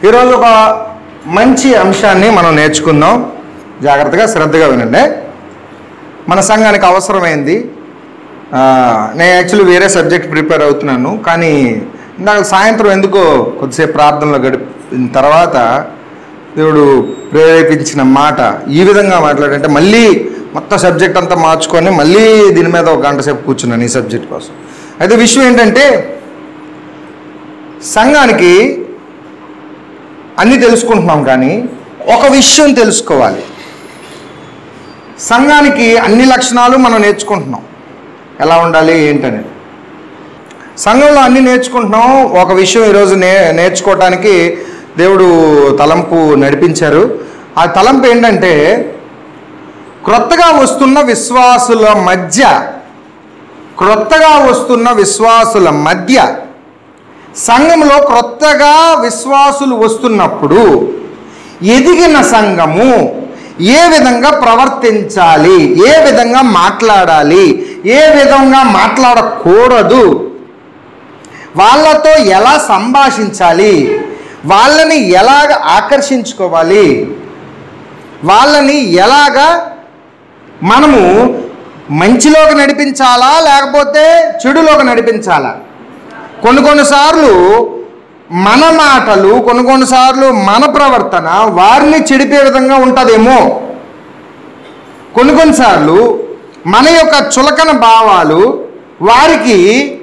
ఈరోజు ఒక మంచి అంశాన్ని మనం నేర్చుకుందాం జాగ్రత్తగా శ్రద్ధగా వినండి మన సంఘానికి అవసరమైంది ఆ, నేను యాక్చువల్లీ వేరే సబ్జెక్ట్ ప్రిపేర్ అవుతున్నాను కానీ ఇందాక సాయంత్రం ఎందుకో కొద్దిసేపు ప్రార్థనలో గడిపిన తర్వాత దేవుడు ప్రేరేపించిన మాట ఈ విధంగా మాట్లాడంటే మళ్ళీ మొత్తం సబ్జెక్ట్ అంతా మార్చుకొని మళ్ళీ దీని మీద ఒక గంట సేపు కూర్చున్నాను ఈ సబ్జెక్ట్ కోసం అయితే విషయం ఏంటంటే సంఘానికి అన్నీ తెలుసుకుంటున్నాం కానీ ఒక విషయం తెలుసుకోవాలి సంఘానికి అన్ని లక్షణాలు మనం నేర్చుకుంటున్నాం ఎలా ఉండాలి ఏంటనేది సంఘంలో అన్ని నేర్చుకుంటున్నాం ఒక విషయం ఈరోజు నే నేర్చుకోవటానికి దేవుడు తలంపు నడిపించారు ఆ తలంపు ఏంటంటే క్రొత్తగా వస్తున్న విశ్వాసుల మధ్య క్రొత్తగా వస్తున్న విశ్వాసుల మధ్య సంఘంలో క్రొత్తగా విశ్వాసులు వస్తున్నప్పుడు ఎదిగిన సంఘము ఏ విధంగా ప్రవర్తించాలి ఏ విధంగా మాట్లాడాలి ఏ విధంగా మాట్లాడకూడదు వాళ్ళతో ఎలా సంభాషించాలి వాళ్ళని ఎలాగ ఆకర్షించుకోవాలి వాళ్ళని ఎలాగా మనము మంచిలోకి నడిపించాలా లేకపోతే చెడులోకి నడిపించాలా కొన్ని కొన్నిసార్లు మన మాటలు కొన్ని కొన్నిసార్లు మన ప్రవర్తన వారిని చెడిపే విధంగా ఉంటుందేమో కొన్ని కొన్నిసార్లు మన యొక్క చులకన భావాలు వారికి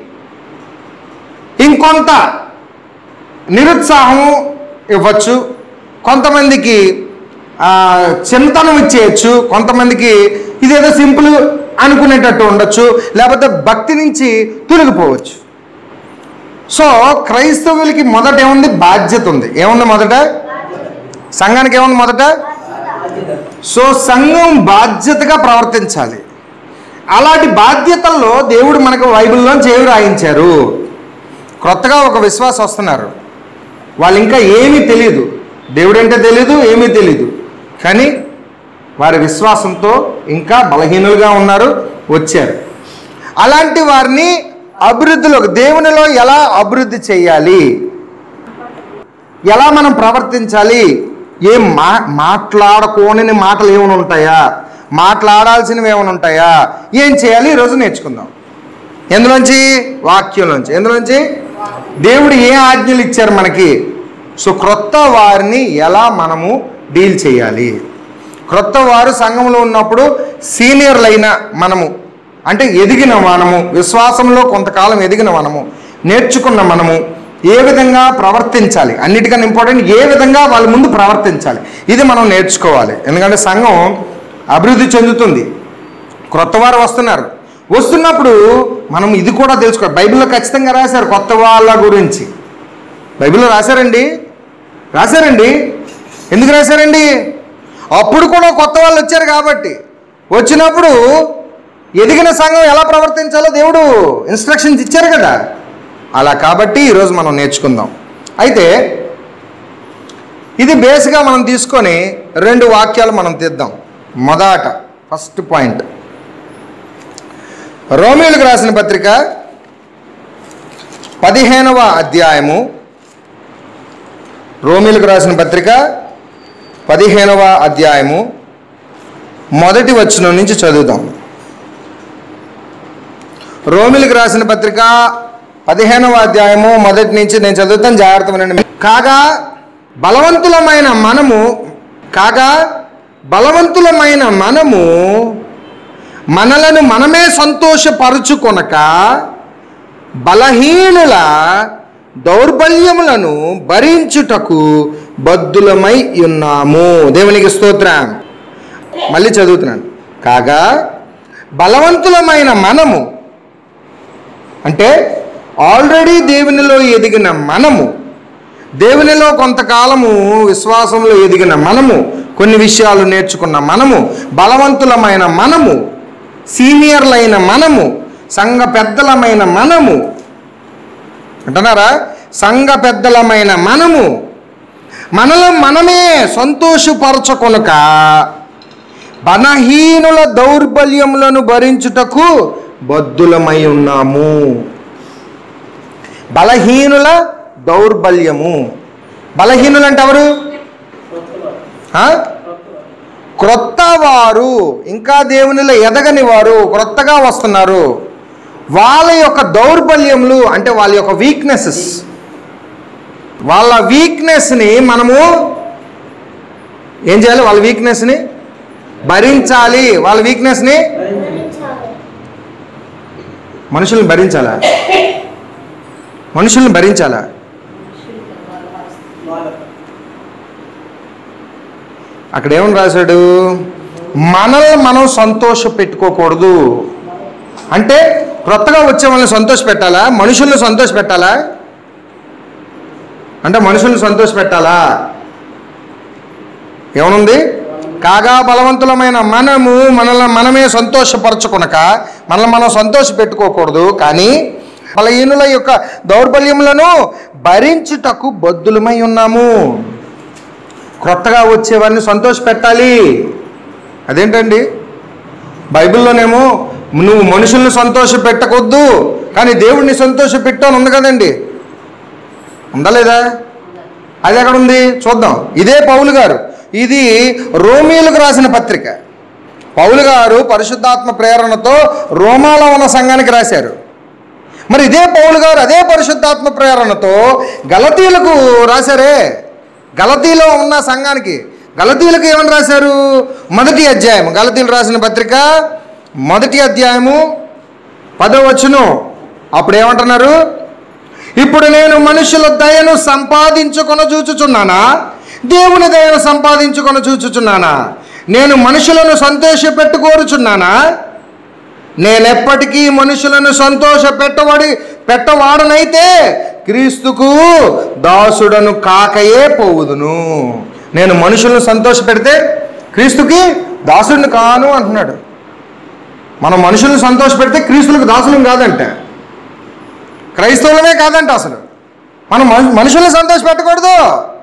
ఇంకొంత నిరుత్సాహం ఇవ్వచ్చు కొంతమందికి ఆ, చింతనం ఇచ్చేయచ్చు కొంతమందికి ఇదేదో సింపుల్ అనుకునేటట్టు ఉండొచ్చు లేకపోతే భక్తి నుంచి తొలగిపోవచ్చు సో క్రైస్తవులకి మొదట ఏముంది బాధ్యత ఉంది ఏముంది మొదట సంఘానికి ఏముంది మొదట సో సంఘం బాధ్యతగా ప్రవర్తించాలి అలాంటి బాధ్యతల్లో దేవుడు మనకు బైబిల్లో చేవి రాయించారు క్రొత్తగా ఒక విశ్వాసం వస్తున్నారు వాళ్ళు ఇంకా ఏమీ తెలియదు దేవుడు అంటే తెలియదు ఏమీ తెలియదు కానీ వారి విశ్వాసంతో ఇంకా బలహీనులుగా ఉన్నారు వచ్చారు అలాంటి వారిని అభివృద్ధిలోకి దేవునిలో ఎలా అభివృద్ధి చేయాలి ఎలా మనం ప్రవర్తించాలి ఏం మా మాట్లాడకూడని మాటలు ఏమైనా ఉంటాయా మాట్లాడాల్సినవి ఏమైనా ఉంటాయా ఏం చేయాలి ఈరోజు నేర్చుకుందాం ఎందులోంచి వాక్యంలోంచి ఎందులోంచి దేవుడు ఏ ఆజ్ఞలు ఇచ్చారు మనకి సో క్రొత్త వారిని ఎలా మనము డీల్ చేయాలి క్రొత్త వారు సంఘంలో ఉన్నప్పుడు సీనియర్లైన మనము అంటే ఎదిగిన మనము విశ్వాసంలో కొంతకాలం ఎదిగిన మనము నేర్చుకున్న మనము ఏ విధంగా ప్రవర్తించాలి అన్నిటికన్నా ఇంపార్టెంట్ ఏ విధంగా వాళ్ళ ముందు ప్రవర్తించాలి ఇది మనం నేర్చుకోవాలి ఎందుకంటే సంఘం అభివృద్ధి చెందుతుంది క్రొత్త వారు వస్తున్నారు వస్తున్నప్పుడు మనం ఇది కూడా తెలుసుకోవాలి బైబిల్లో ఖచ్చితంగా రాశారు కొత్త వాళ్ళ గురించి బైబిల్లో రాశారండి రాశారండి ఎందుకు రాశారండి అప్పుడు కూడా కొత్త వాళ్ళు వచ్చారు కాబట్టి వచ్చినప్పుడు ఎదిగిన సంఘం ఎలా ప్రవర్తించాలో దేవుడు ఇన్స్ట్రక్షన్స్ ఇచ్చారు కదా అలా కాబట్టి ఈరోజు మనం నేర్చుకుందాం అయితే ఇది బేస్గా మనం తీసుకొని రెండు వాక్యాలు మనం తీద్దాం మొదట ఫస్ట్ పాయింట్ రోమిలకు రాసిన పత్రిక పదిహేనవ అధ్యాయము రోమిలకు రాసిన పత్రిక పదిహేనవ అధ్యాయము మొదటి వచనం నుంచి చదువుదాం రోమిలకు రాసిన పత్రిక పదిహేనవ అధ్యాయము మొదటి నుంచి నేను చదువుతాను జాగ్రత్త వినండి కాగా బలవంతులమైన మనము కాగా బలవంతులమైన మనము మనలను మనమే సంతోషపరుచుకొనక బలహీనుల దౌర్బల్యములను భరించుటకు బద్దులమై ఉన్నాము దేవునికి స్తోత్రం మళ్ళీ చదువుతున్నాను కాగా బలవంతులమైన మనము అంటే ఆల్రెడీ దేవునిలో ఎదిగిన మనము దేవునిలో కొంతకాలము విశ్వాసంలో ఎదిగిన మనము కొన్ని విషయాలు నేర్చుకున్న మనము బలవంతులమైన మనము సీనియర్లైన మనము సంఘ పెద్దలమైన మనము అంటున్నారా సంఘ పెద్దలమైన మనము మనలో మనమే సంతోషపరచుకొనక బలహీనుల దౌర్బల్యములను భరించుటకు బద్దులమై ఉన్నాము బలహీనుల దౌర్బల్యము బలహీనులు అంటే ఎవరు ఆ? క్రొత్త వారు ఇంకా దేవునిలో ఎదగని వారు క్రొత్తగా వస్తున్నారు వాళ్ళ యొక్క దౌర్బల్యములు అంటే వాళ్ళ యొక్క వీక్నెసెస్ వాళ్ళ వీక్నెస్ని మనము ఏం చేయాలి వాళ్ళ వీక్నెస్ని భరించాలి వాళ్ళ వీక్నెస్ని మనుషుల్ని భరించాలా మనుషుల్ని భరించాలా అక్కడ ఏమని రాశాడు మనల్ని మనం సంతోష పెట్టుకోకూడదు అంటే క్రొత్తగా వచ్చే వాళ్ళని సంతోష పెట్టాలా మనుషుల్ని సంతోష పెట్టాలా అంటే మనుషుల్ని సంతోష పెట్టాలా ఏమనుంది కాగా బలవంతులమైన మనము మనల్ని మనమే సంతోషపరచుకునక మనల్ని మనం సంతోష పెట్టుకోకూడదు కానీ బలహీనుల యొక్క దౌర్బల్యములను భరించుటకు బద్దులమై ఉన్నాము క్రొత్తగా వచ్చేవారిని సంతోష పెట్టాలి అదేంటండి బైబిల్లోనేమో నువ్వు మనుషుల్ని సంతోష పెట్టకొద్దు కానీ దేవుడిని సంతోష పెట్టు అని ఉంది కదండి ఉందా లేదా అది ఎక్కడ ఉంది చూద్దాం ఇదే పౌలు గారు ఇది రోమీలకు రాసిన పత్రిక పౌలు గారు పరిశుద్ధాత్మ ప్రేరణతో రోమాలో ఉన్న సంఘానికి రాశారు మరి ఇదే పౌలు గారు అదే పరిశుద్ధాత్మ ప్రేరణతో గలతీలకు రాశారే గలతీలో ఉన్న సంఘానికి గలతీలకు ఏమని రాశారు మొదటి అధ్యాయం గలతీలు రాసిన పత్రిక మొదటి అధ్యాయము పదవచ్చును అప్పుడు ఏమంటున్నారు ఇప్పుడు నేను మనుషుల దయను సంపాదించుకొని చూచుచున్నానా దేవుని దయను సంపాదించుకొని చూచుచున్నానా నేను మనుషులను సంతోష పెట్టుకోరుచున్నానా నేనెప్పటికీ మనుషులను సంతోష పెట్టవాడి పెట్టవాడనైతే క్రీస్తుకు దాసుడను కాకయే పోవుదును నేను మనుషులను సంతోష పెడితే క్రీస్తుకి దాసుడిని కాను అంటున్నాడు మనం మనుషులను సంతోష పెడితే క్రీస్తులకు దాసులం కాదంట క్రైస్తవులమే కాదంట అసలు మనం మను- మనుషుల్ని సంతోష పెట్టకూడదు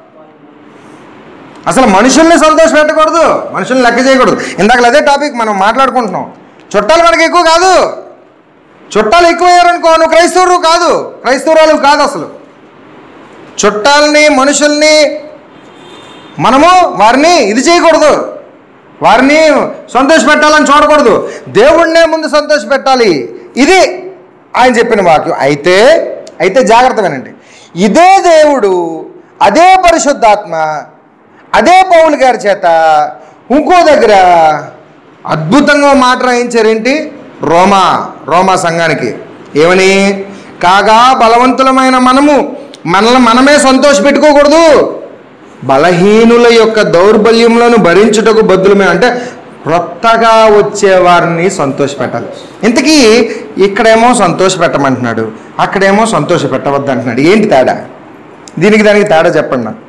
అసలు మనుషుల్ని సంతోష పెట్టకూడదు మనుషుల్ని లెక్క చేయకూడదు ఇందాక అదే టాపిక్ మనం మాట్లాడుకుంటున్నాం చుట్టాలు మనకి ఎక్కువ కాదు చుట్టాలు ఎక్కువయ్యారనుకో నువ్వు క్రైస్తవుడు కాదు క్రైస్తవురాలు కాదు అసలు చుట్టాలని మనుషుల్ని మనము వారిని ఇది చేయకూడదు వారిని సంతోష పెట్టాలని చూడకూడదు దేవుణ్ణే ముందు సంతోష పెట్టాలి ఇది ఆయన చెప్పిన వాక్యం అయితే అయితే జాగ్రత్త వినండి ఇదే దేవుడు అదే పరిశుద్ధాత్మ అదే పౌలు గారి చేత ఇంకో దగ్గర అద్భుతంగా మాట రాయించారేంటి రోమా రోమా సంఘానికి ఏమని కాగా బలవంతులమైన మనము మనల్ని మనమే సంతోష పెట్టుకోకూడదు బలహీనుల యొక్క దౌర్బల్యములను భరించుటకు బద్దులమే అంటే క్రొత్తగా వచ్చే వారిని సంతోషపెట్టాలి ఇంతకీ ఇక్కడేమో సంతోష పెట్టమంటున్నాడు అక్కడేమో సంతోష పెట్టవద్దు అంటున్నాడు ఏంటి తేడా దీనికి దానికి తేడా చెప్పండి నాకు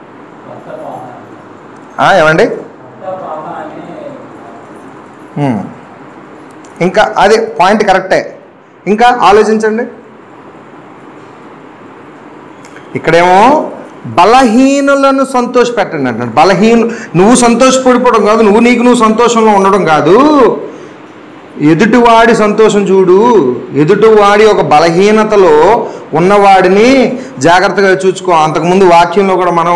ఆ, ఏమండి ఉమ్. ఇంకా అదే పాయింట్ కరెక్టే ఇంకా ఆలోచించండి ఇక్కడేమో బలహీనులను సంతోషపెట్టండి అంటున్నాడు బలహీను నువ్వు సంతోషపడిపోవడం కాదు నువ్వు నీకు నువ్వు సంతోషంలో ఉండడం కాదు ఎదుటివాడి సంతోషం చూడు ఎదుటివాడి ఒక బలహీనతలో ఉన్నవాడిని జాగ్రత్తగా చూసుకో అంతకుముందు వాక్యంలో కూడా మనం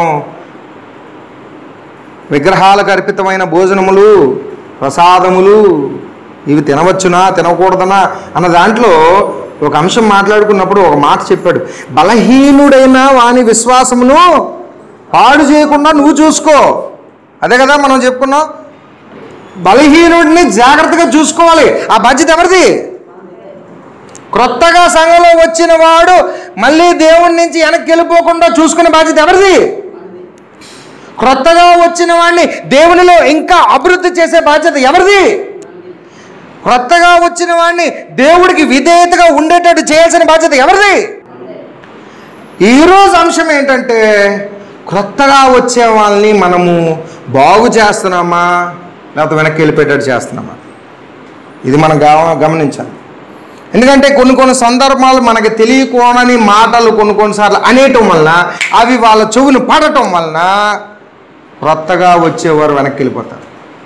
విగ్రహాలకు అర్పితమైన భోజనములు ప్రసాదములు ఇవి తినవచ్చునా తినకూడదనా అన్న దాంట్లో ఒక అంశం మాట్లాడుకున్నప్పుడు ఒక మాట చెప్పాడు బలహీనుడైన వాని విశ్వాసమును పాడు చేయకుండా నువ్వు చూసుకో అదే కదా మనం చెప్పుకున్నాం బలహీనుడిని జాగ్రత్తగా చూసుకోవాలి ఆ బాధ్యత ఎవరిది క్రొత్తగా సంఘంలో వచ్చిన వాడు మళ్ళీ దేవుడి నుంచి వెనక్కి వెళ్ళిపోకుండా చూసుకునే బాధ్యత ఎవరిది క్రొత్తగా వచ్చిన వాడిని దేవునిలో ఇంకా అభివృద్ధి చేసే బాధ్యత ఎవరిది క్రొత్తగా వచ్చిన వాడిని దేవుడికి విధేయతగా ఉండేటట్టు చేయాల్సిన బాధ్యత ఎవరిది ఈరోజు అంశం ఏంటంటే క్రొత్తగా వచ్చే వాళ్ళని మనము బాగు చేస్తున్నామా లేకపోతే వెనక్కి వెళ్ళిపోయేటట్టు చేస్తున్నామా ఇది మనం గమ- గమనించాలి ఎందుకంటే కొన్ని కొన్ని సందర్భాలు మనకి తెలియకోనని మాటలు కొన్ని కొన్నిసార్లు అనేయటం వలన అవి వాళ్ళ చెవును పడటం వలన క్రొత్తగా వచ్చేవారు వెనక్కి వెళ్ళిపోతారు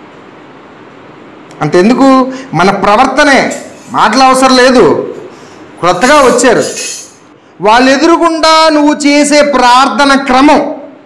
అంతెందుకు మన ప్రవర్తనే మాటలు అవసరం లేదు క్రొత్తగా వచ్చారు వాళ్ళు ఎదురుగుండా నువ్వు చేసే ప్రార్థన క్రమం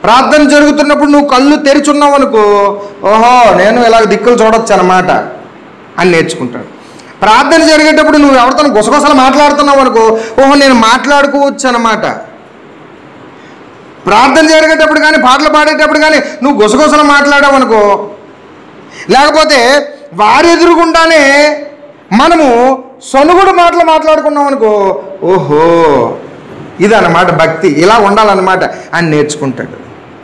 ప్రార్థన జరుగుతున్నప్పుడు నువ్వు కళ్ళు తెరిచున్నావు అనుకో ఓహో నేను ఇలా దిక్కులు చూడొచ్చు అనమాట అని నేర్చుకుంటాడు ప్రార్థన జరిగేటప్పుడు నువ్వు ఎవరితో గుసగుసలు మాట్లాడుతున్నావు అనుకో ఓహో నేను మాట్లాడుకోవచ్చు అనమాట ప్రార్థన జరిగేటప్పుడు కానీ పాటలు పాడేటప్పుడు కానీ నువ్వు గుసగుసలు మాట్లాడావు అనుకో లేకపోతే వారి ఎదురుగుండానే మనము సొనుగుడు మాటలు మాట్లాడుకున్నాం అనుకో ఓహో ఇదన్నమాట భక్తి ఇలా ఉండాలన్నమాట అని నేర్చుకుంటాడు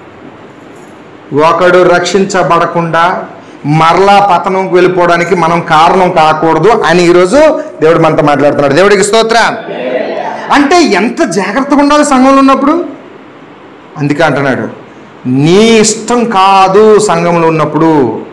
ఒకడు రక్షించబడకుండా మరలా పతనంకి వెళ్ళిపోవడానికి మనం కారణం కాకూడదు అని ఈరోజు దేవుడు మనతో మాట్లాడుతున్నాడు దేవుడికి స్తోత్ర అంటే ఎంత జాగ్రత్తగా ఉండాలి సంఘంలో ఉన్నప్పుడు అందుకే అంటున్నాడు నీ ఇష్టం కాదు సంఘంలో ఉన్నప్పుడు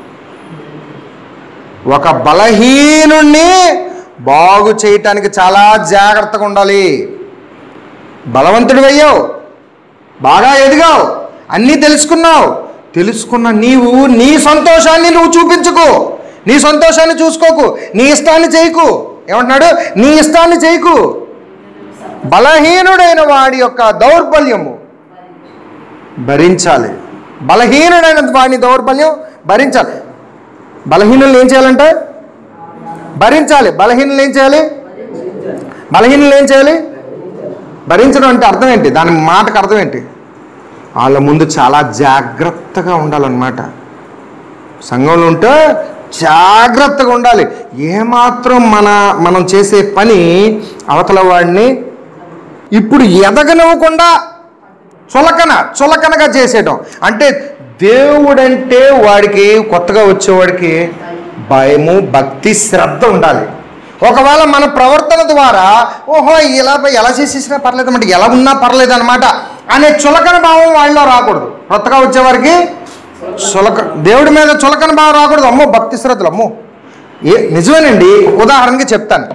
ఒక బలహీనుణ్ణి బాగు చేయటానికి చాలా జాగ్రత్తగా ఉండాలి బలవంతుడు అయ్యావు బాగా ఎదిగావు అన్నీ తెలుసుకున్నావు తెలుసుకున్న నీవు నీ సంతోషాన్ని నువ్వు చూపించుకో నీ సంతోషాన్ని చూసుకోకు నీ ఇష్టాన్ని చేయకు ఏమంటున్నాడు నీ ఇష్టాన్ని చేయకు బలహీనుడైన వాడి యొక్క దౌర్బల్యము భరించాలి బలహీనుడైన వాడిని దౌర్బల్యం భరించాలి బలహీనులు ఏం చేయాలంటే భరించాలి బలహీనులు ఏం చేయాలి బలహీనులు ఏం చేయాలి భరించడం అంటే అర్థం ఏంటి దాని మాటకు అర్థం ఏంటి వాళ్ళ ముందు చాలా జాగ్రత్తగా ఉండాలన్నమాట సంఘంలో ఉంటే జాగ్రత్తగా ఉండాలి ఏమాత్రం మన మనం చేసే పని అవతల వాడిని ఇప్పుడు ఎదగనివ్వకుండా చులకన చులకనగా చేసేయడం అంటే దేవుడంటే వాడికి కొత్తగా వచ్చేవాడికి భయము భక్తి శ్రద్ధ ఉండాలి ఒకవేళ మన ప్రవర్తన ద్వారా ఓహో ఇలా పోయి ఎలా చేసేసినా పర్లేదు అంటే ఎలా ఉన్నా పర్లేదు అనమాట అనే చులకన భావం వాళ్ళలో రాకూడదు కొత్తగా వచ్చేవారికి చులక దేవుడి మీద చులకన భావం రాకూడదు అమ్మో భక్తి శ్రద్ధలు అమ్మో ఏ నిజమేనండి ఉదాహరణకి చెప్తాను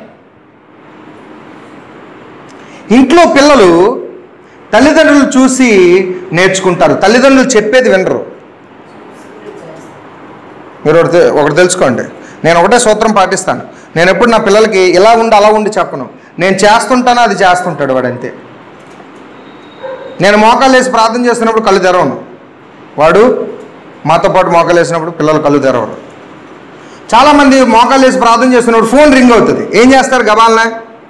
ఇంట్లో పిల్లలు తల్లిదండ్రులు చూసి నేర్చుకుంటారు తల్లిదండ్రులు చెప్పేది వినరు మీరు ఒకటి తె- ఒకటి తెలుసుకోండి నేను ఒకటే సూత్రం పాటిస్తాను నేను ఎప్పుడు నా పిల్లలకి ఇలా ఉండి అలా ఉండి చెప్పను నేను చేస్తుంటానో అది చేస్తుంటాడు వాడు అంతే నేను మోకాలు వేసి ప్రార్థన చేస్తున్నప్పుడు కళ్ళు తెరవను వాడు మాతో పాటు మోకాలు వేసినప్పుడు పిల్లలు కళ్ళు తెరవరు చాలామంది మోకాలు వేసి ప్రార్థన చేస్తున్నప్పుడు ఫోన్ రింగ్ అవుతుంది ఏం చేస్తారు గబాలనే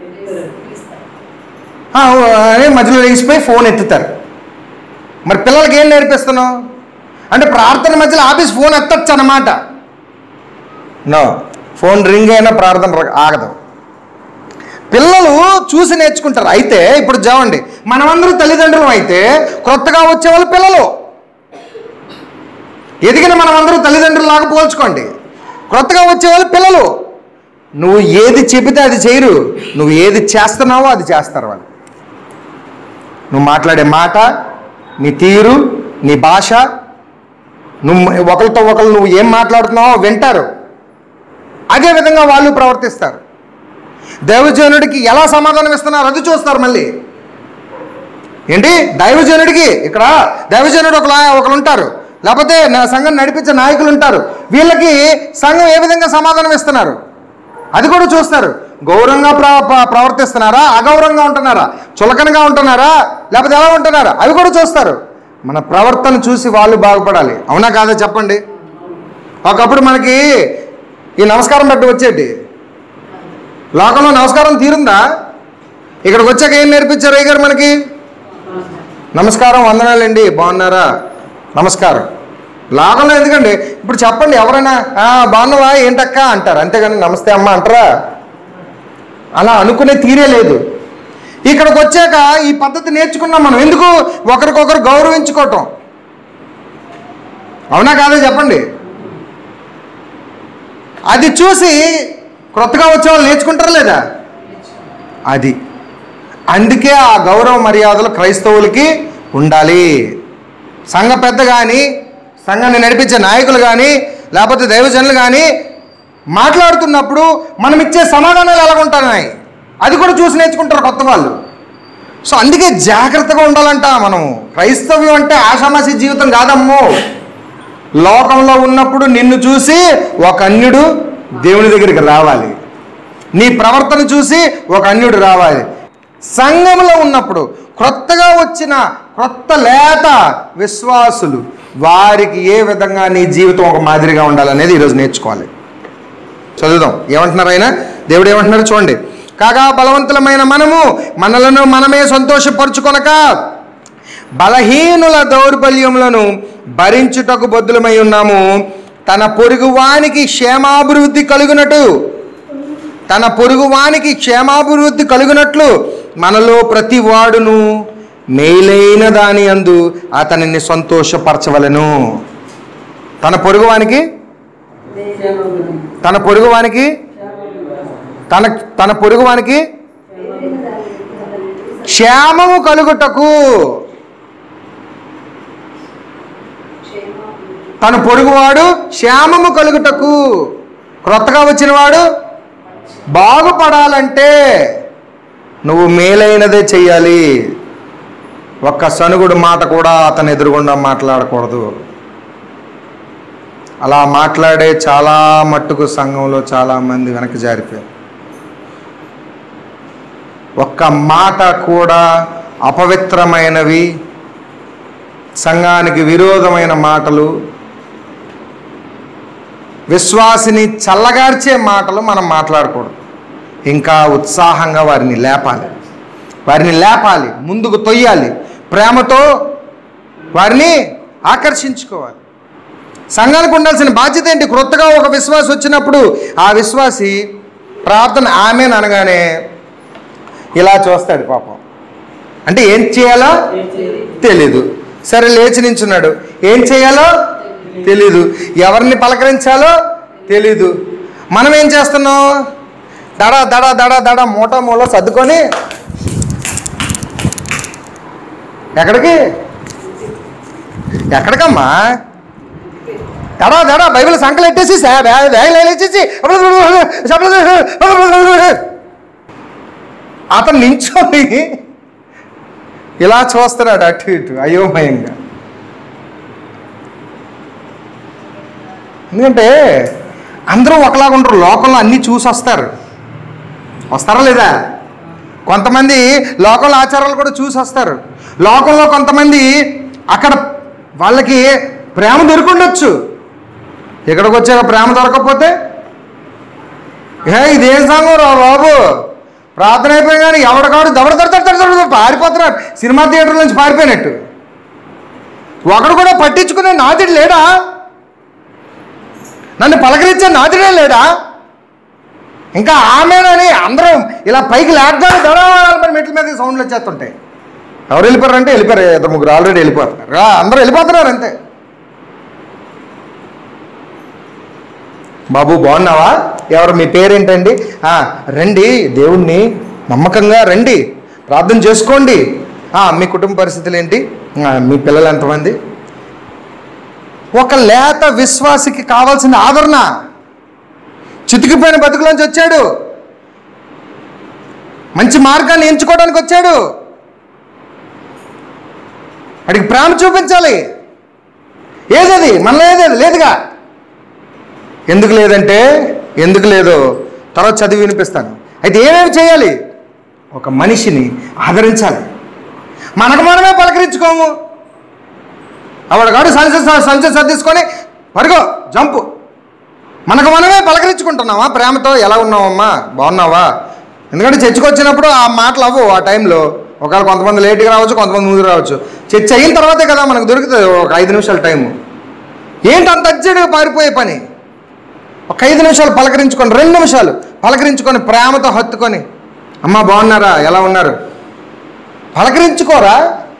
ఆ, అని మధ్యలో లేచిపోయి ఫోన్ ఎత్తుతారు మరి పిల్లలకి ఏం నేర్పిస్తున్నావు అంటే ప్రార్థన మధ్యలో ఆఫీస్ ఫోన్ ఎత్తచ్చు అన్నమాట నో ఫోన్ రింగ్ అయినా ప్రార్థన ర- ఆగదు పిల్లలు చూసి నేర్చుకుంటారు అయితే ఇప్పుడు చావండి మనమందరూ తల్లిదండ్రులు అయితే కొత్తగా వచ్చేవాళ్ళు పిల్లలు ఎదిగిన మనమందరూ తల్లిదండ్రులు లాగా పోల్చుకోండి కొత్తగా వచ్చేవాళ్ళు పిల్లలు నువ్వు ఏది చెబితే అది చేయరు నువ్వు ఏది చేస్తున్నావో అది చేస్తారు వాళ్ళు నువ్వు మాట్లాడే మాట నీ తీరు నీ భాష నువ్వు ఒకరితో ఒకరు నువ్వు ఏం మాట్లాడుతున్నావో వింటారు అదే విధంగా వాళ్ళు ప్రవర్తిస్తారు దైవజనుడికి ఎలా సమాధానం ఇస్తున్నారు అది చూస్తారు మళ్ళీ ఏంటి దైవజనుడికి ఇక్కడ దైవజనుడు ఒకలా ఒకరు ఉంటారు లేకపోతే నా సంఘం నడిపించే నాయకులు ఉంటారు వీళ్ళకి సంఘం ఏ విధంగా సమాధానం ఇస్తున్నారు అది కూడా చూస్తారు గౌరవంగా ప్ర ప్ర- ప్రవర్తిస్తున్నారా అగౌరవంగా ఉంటున్నారా చులకనగా ఉంటున్నారా లేకపోతే ఎలా ఉంటున్నారా అవి కూడా చూస్తారు మన ప్రవర్తన చూసి వాళ్ళు బాగుపడాలి అవునా కాదా చెప్పండి ఒకప్పుడు మనకి ఈ నమస్కారం పెట్టి వచ్చేటి లోకంలో నమస్కారం తీరుందా ఇక్కడికి వచ్చాక ఏం నేర్పించారు అయ్య గారు మనకి నమస్కారం వందనాలండి బాగున్నారా నమస్కారం లాభంలో ఎందుకండి ఇప్పుడు చెప్పండి ఎవరైనా "ఆ, బాగున్నావా ఏంటక్క అంటారు అంతేగాని నమస్తే అమ్మ అంటారా అలా అనుకునే తీరే లేదు ఇక్కడికి వచ్చాక ఈ పద్ధతి నేర్చుకున్నాం మనం ఎందుకు ఒకరికొకరు గౌరవించుకోవటం అవునా కాదా చెప్పండి అది చూసి క్రొత్తగా వచ్చే వాళ్ళు నేర్చుకుంటారా లేదా అది అందుకే ఆ గౌరవ మర్యాదలు క్రైస్తవులకి ఉండాలి సంఘ పెద్ద కానీ సంఘాన్ని నడిపించే నాయకులు కానీ లేకపోతే దైవజనులు కానీ మాట్లాడుతున్నప్పుడు మనం ఇచ్చే సమాధానాలు ఎలా ఉంటున్నాయి అది కూడా చూసి నేర్చుకుంటారు కొత్త వాళ్ళు సో అందుకే జాగ్రత్తగా ఉండాలంట మనం క్రైస్తవ్యం అంటే ఆషామాసి జీవితం కాదమ్మో లోకంలో ఉన్నప్పుడు నిన్ను చూసి ఒక అన్యుడు దేవుని దగ్గరికి రావాలి నీ ప్రవర్తన చూసి ఒక అన్యుడు రావాలి సంఘంలో ఉన్నప్పుడు క్రొత్తగా వచ్చిన క్రొత్త లేత విశ్వాసులు వారికి ఏ విధంగా నీ జీవితం ఒక మాదిరిగా ఉండాలనేది ఈరోజు నేర్చుకోవాలి చదువుదాం ఏమంటున్నారు ఆయన దేవుడు ఏమంటున్నారు చూడండి కాగా బలవంతులమైన మనము మనలను మనమే సంతోషపరుచుకొనక బలహీనుల దౌర్బల్యములను భరించుటకు బద్దులమై ఉన్నాము తన పొరుగువానికి క్షేమాభివృద్ధి కలుగునట్టు తన పొరుగువానికి క్షేమాభివృద్ధి కలుగునట్లు మనలో ప్రతి వాడును మేలైన దాని అందు అతనిని సంతోషపరచవలెను తన పొరుగువానికి తన పొరుగువానికి తన తన పొరుగువానికి క్షేమము కలుగుటకు తన పొరుగువాడు క్షేమము కలుగుటకు క్రొత్తగా వచ్చినవాడు బాగుపడాలంటే నువ్వు మేలైనదే చెయ్యాలి ఒక్క సనుగుడు మాట కూడా అతను ఎదురుగుండా మాట్లాడకూడదు అలా మాట్లాడే చాలా మట్టుకు సంఘంలో చాలామంది వెనక్కి జారిపోయారు ఒక్క మాట కూడా అపవిత్రమైనవి సంఘానికి విరోధమైన మాటలు విశ్వాసిని చల్లగార్చే మాటలు మనం మాట్లాడకూడదు ఇంకా ఉత్సాహంగా వారిని లేపాలి వారిని లేపాలి ముందుకు తొయ్యాలి ప్రేమతో వారిని ఆకర్షించుకోవాలి సంఘానికి ఉండాల్సిన బాధ్యత ఏంటి క్రొత్తగా ఒక విశ్వాసి వచ్చినప్పుడు ఆ విశ్వాసి ప్రార్థన ఆమెను అనగానే ఇలా చూస్తాడు పాపం అంటే ఏం చేయాలో తెలీదు సరే లేచి నించున్నాడు ఏం చేయాలో తెలీదు ఎవరిని పలకరించాలో తెలీదు మనం ఏం చేస్తున్నాం దడ దడ దడ దడ మూట మూల సర్దుకొని ఎక్కడికి ఎక్కడికమ్మా దడ దడ బైబిల్ సంకలు ఎట్టేసి వేగలేసేసి అతను నించొని ఇలా చూస్తున్నాడు అటు ఇటు అయోమయంగా ఎందుకంటే అందరూ ఒకలాగా ఉండరు లోకంలో అన్నీ చూసి వస్తారు వస్తారా లేదా కొంతమంది లోకంలో ఆచారాలు కూడా చూసి వస్తారు లోకంలో కొంతమంది అక్కడ వాళ్ళకి ప్రేమ దొరికిండొచ్చు ఇక్కడికి వచ్చాక ప్రేమ దొరకకపోతే ఏ ఇదేం సంఘం రా బాబు ప్రార్థన అయిపోయి కానీ ఎవడకాడు దవడ దడ దడ దడ దడ పారిపోతున్నారు సినిమా థియేటర్ నుంచి పారిపోయినట్టు ఒకడు కూడా పట్టించుకునే నాదుడు లేడా నన్ను పలకరించే నాదుడే లేడా ఇంకా ఆమెనని అందరం ఇలా పైకి లేకగానే దడ మెట్ల మీద సౌండ్లు వచ్చేస్తుంటాయి ఎవరు వెళ్ళిపోయారు అంటే వెళ్ళిపోయారు ఇద్దరు ముగ్గురు ఆల్రెడీ వెళ్ళిపోతున్నారు రా, అందరూ వెళ్ళిపోతున్నారు అంతే బాబు బాగున్నావా ఎవరు మీ పేరేంటండి "ఆ, రండి దేవుణ్ణి నమ్మకంగా రండి ప్రార్థన చేసుకోండి "ఆ, మీ కుటుంబ పరిస్థితులు ఏంటి "ఆ, మీ పిల్లలు ఎంతమంది ఒక లేత విశ్వాసికి కావాల్సిన ఆదరణ చితికిపోయిన బతుకులోంచి వచ్చాడు మంచి మార్గాన్ని ఎంచుకోవడానికి వచ్చాడు వాడికి ప్రేమ చూపించాలి ఏదది మనలో ఏదేది లేదుగా ఎందుకు లేదంటే ఎందుకు లేదో తర్వాత చదివి వినిపిస్తాను అయితే ఏమేమి చేయాలి ఒక మనిషిని ఆదరించాలి మనకు మనమే పలకరించుకోము ఆవిడగాడు సంచ సంచ సర్దిసుకొని పరుగో జంపు మనకు మనమే పలకరించుకుంటున్నావా ప్రేమతో ఎలా ఉన్నావమ్మా బాగున్నావా ఎందుకంటే చర్చకు వచ్చినప్పుడు ఆ మాటలు అవ్వవు ఆ టైంలో ఒకవేళ కొంతమంది లేట్గా రావచ్చు కొంతమంది ముందుకు రావచ్చు చర్చ అయిన తర్వాతే కదా మనకు దొరుకుతుంది ఒక ఐదు నిమిషాల టైము ఏంటి అంత అర్జెంటుగా పారిపోయే పని ఒక ఐదు నిమిషాలు పలకరించుకొని రెండు నిమిషాలు పలకరించుకొని ప్రేమతో హత్తుకొని అమ్మ బాగున్నారా ఎలా ఉన్నారు పలకరించుకోరా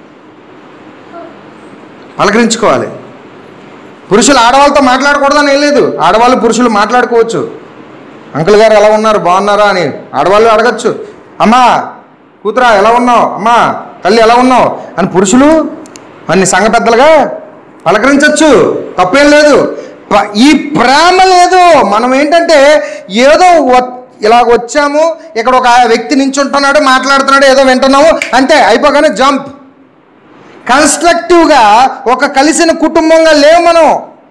పలకరించుకోవాలి పురుషులు ఆడవాళ్ళతో మాట్లాడకూడదని ఏం లేదు ఆడవాళ్ళు పురుషులు మాట్లాడుకోవచ్చు అంకుల్ గారు ఎలా ఉన్నారు బాగున్నారా అని ఆడవాళ్ళు అడగచ్చు అమ్మా కూతురా ఎలా ఉన్నావు అమ్మా తల్లి ఎలా ఉన్నావు అని పురుషులు అన్ని సంఘ పెద్దలుగా పలకరించవచ్చు తప్పేం లేదు ప- ఈ ప్రేమ లేదు మనం ఏంటంటే ఏదో వ- ఇలాగ వచ్చాము ఇక్కడ ఒక వ్యక్తి నించుంటున్నాడు మాట్లాడుతున్నాడు ఏదో వింటున్నాము అంతే అయిపోగానే జంప్ కన్స్ట్రక్టివ్గా ఒక కలిసిన కుటుంబంగా లేవు మనం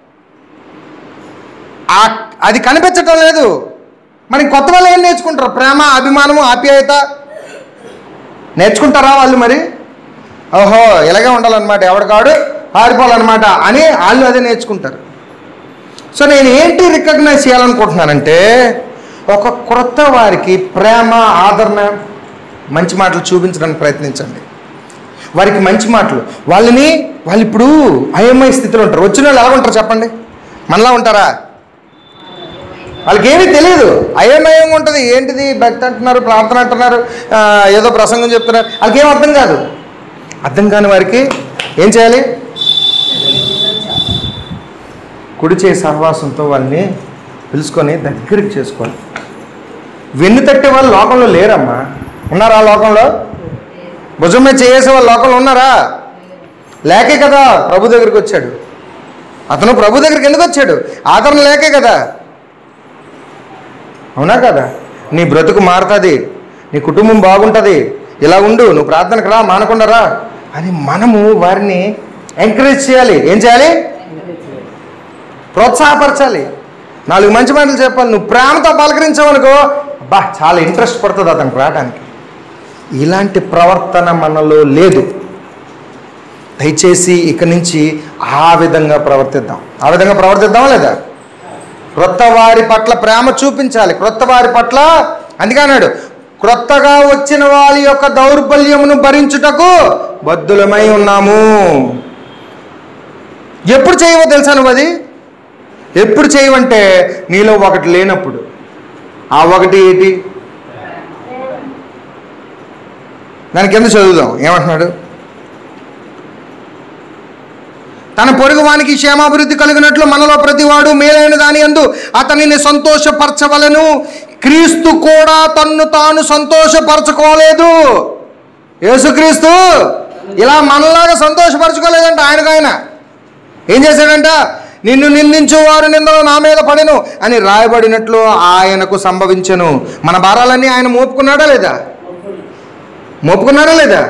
ఆ- అది కనిపించటం లేదు మరి కొత్త వాళ్ళు ఏం నేర్చుకుంటారు ప్రేమ అభిమానము ఆప్యాయత నేర్చుకుంటారా వాళ్ళు మరి ఓహో ఇలాగే ఉండాలన్నమాట ఎవడికాడు పారిపోవాలన్నమాట అని వాళ్ళు అదే నేర్చుకుంటారు సో నేను ఏంటి రికగ్నైజ్ చేయాలనుకుంటున్నానంటే ఒక క్రొత్త వారికి ప్రేమ ఆదరణ మంచి మాటలు చూపించడానికి ప్రయత్నించండి వారికి మంచి మాటలు వాళ్ళని వాళ్ళు ఇప్పుడు అయోమయ స్థితిలో ఉంటారు వచ్చిన వాళ్ళు ఎలా ఉంటారు చెప్పండి మనలా ఉంటారా వాళ్ళకి ఏమీ తెలియదు అయోమయంగా ఉంటుంది ఏంటిది భక్తి అంటున్నారు ప్రార్థన అంటున్నారు ఆ, ఏదో ప్రసంగం చెప్తున్నారు వాళ్ళకి ఏం అర్థం కాదు అర్థం కాని వారికి ఏం చేయాలి కుడి చేయి సహవాసంతో వాళ్ళని పిలుచుకొని దగ్గరికి చేసుకోవాలి వెన్ను తట్టే వాళ్ళు లోకంలో లేరమ్మా ఉన్నారా ఆ లోకంలో భుజం మీద చేసే వాళ్ళు లోకంలో ఉన్నారా లేకే కదా ప్రభు దగ్గరికి వచ్చాడు అతను ప్రభు దగ్గరికి ఎందుకు వచ్చాడు ఆదరణ లేకే కదా అవునా కదా నీ బ్రతుకు మారుతుంది నీ కుటుంబం బాగుంటుంది ఇలా ఉండు నువ్వు ప్రార్థనకు రా మానకుండా రా అని మనము వారిని ఎంకరేజ్ చేయాలి ఏం చేయాలి ప్రోత్సాహపరచాలి నాలుగు మంచి మాటలు చెప్పాలి నువ్వు ప్రేమతో పలకరించావనుకో బా చాలా ఇంట్రెస్ట్ పడుతుంది అతనికి రావడానికి ఇలాంటి ప్రవర్తన మనలో లేదు దయచేసి ఇక నుంచి ఆ విధంగా ప్రవర్తిద్దాం ఆ విధంగా ప్రవర్తిద్దామా లేదా క్రొత్త వారి పట్ల ప్రేమ చూపించాలి క్రొత్త వారి పట్ల అందుకే అన్నాడు క్రొత్తగా వచ్చిన వారి యొక్క దౌర్బల్యమును భరించుటకు బద్దులమై ఉన్నాము ఎప్పుడు చేయవో తెలుసా నువ్వు అది ఎప్పుడు చేయవంటే నీలో ఒకటి లేనప్పుడు ఆ ఒకటి ఏంటి దాని కింద చదువుదాం ఏమంటున్నాడు తన పొరుగు వానికి క్షేమాభివృద్ధి కలిగినట్లు మనలో ప్రతివాడు మేలైన దాని అందు అతనిని సంతోషపరచవలను క్రీస్తు కూడా తన్ను తాను సంతోషపరచుకోలేదు యేసుక్రీస్తు ఇలా మనలాగా సంతోషపరచుకోలేదంట ఆయనకు ఆయన ఏం చేశాడంట నిన్ను నిందించు వారు నిందలు నా మీద పడెను అని రాయబడినట్లు ఆయనకు సంభవించెను మన భారాలన్నీ ఆయన మోపుకున్నాడా లేదా మోపుకున్నాడా లేదా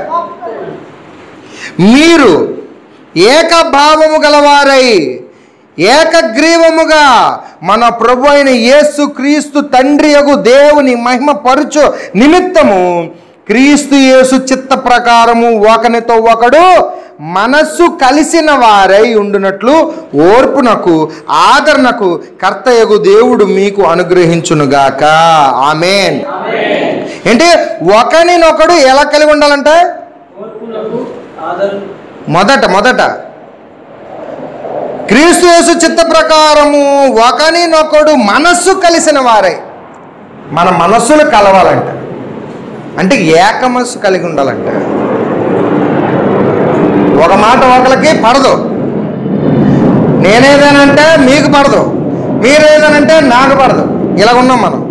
మీరు ఏకభావము గలవారై ఏకగ్రీవముగా మన ప్రభు అయిన యేసు క్రీస్తు తండ్రి యగు దేవుని మహిమ పరుచు నిమిత్తము క్రీస్తు యేసు చిత్త ప్రకారము ఒకనితో ఒకడు మనస్సు కలిసిన వారై ఉండునట్లు ఓర్పునకు ఆదరణకు కర్తయగు దేవుడు మీకు అనుగ్రహించునుగాక ఆమెన్ ఏంటి ఒకనినొకడు ఎలా కలిగి ఉండాలంటే ఓర్పునకు ఆదరణ మొదట మొదట క్రీస్తు యేసు చిత్త ప్రకారము ఒకనినొకడు మనస్సు కలిసిన వారై మన మనస్సులు కలవాలంట అంటే ఏక మనస్సు కలిగి ఉండాలంట ఒక మాట ఒకరికి పడదు నేనేదనంటే మీకు పడదు మీరేదనంటే నాకు పడదు ఇలా ఉన్నాం మనం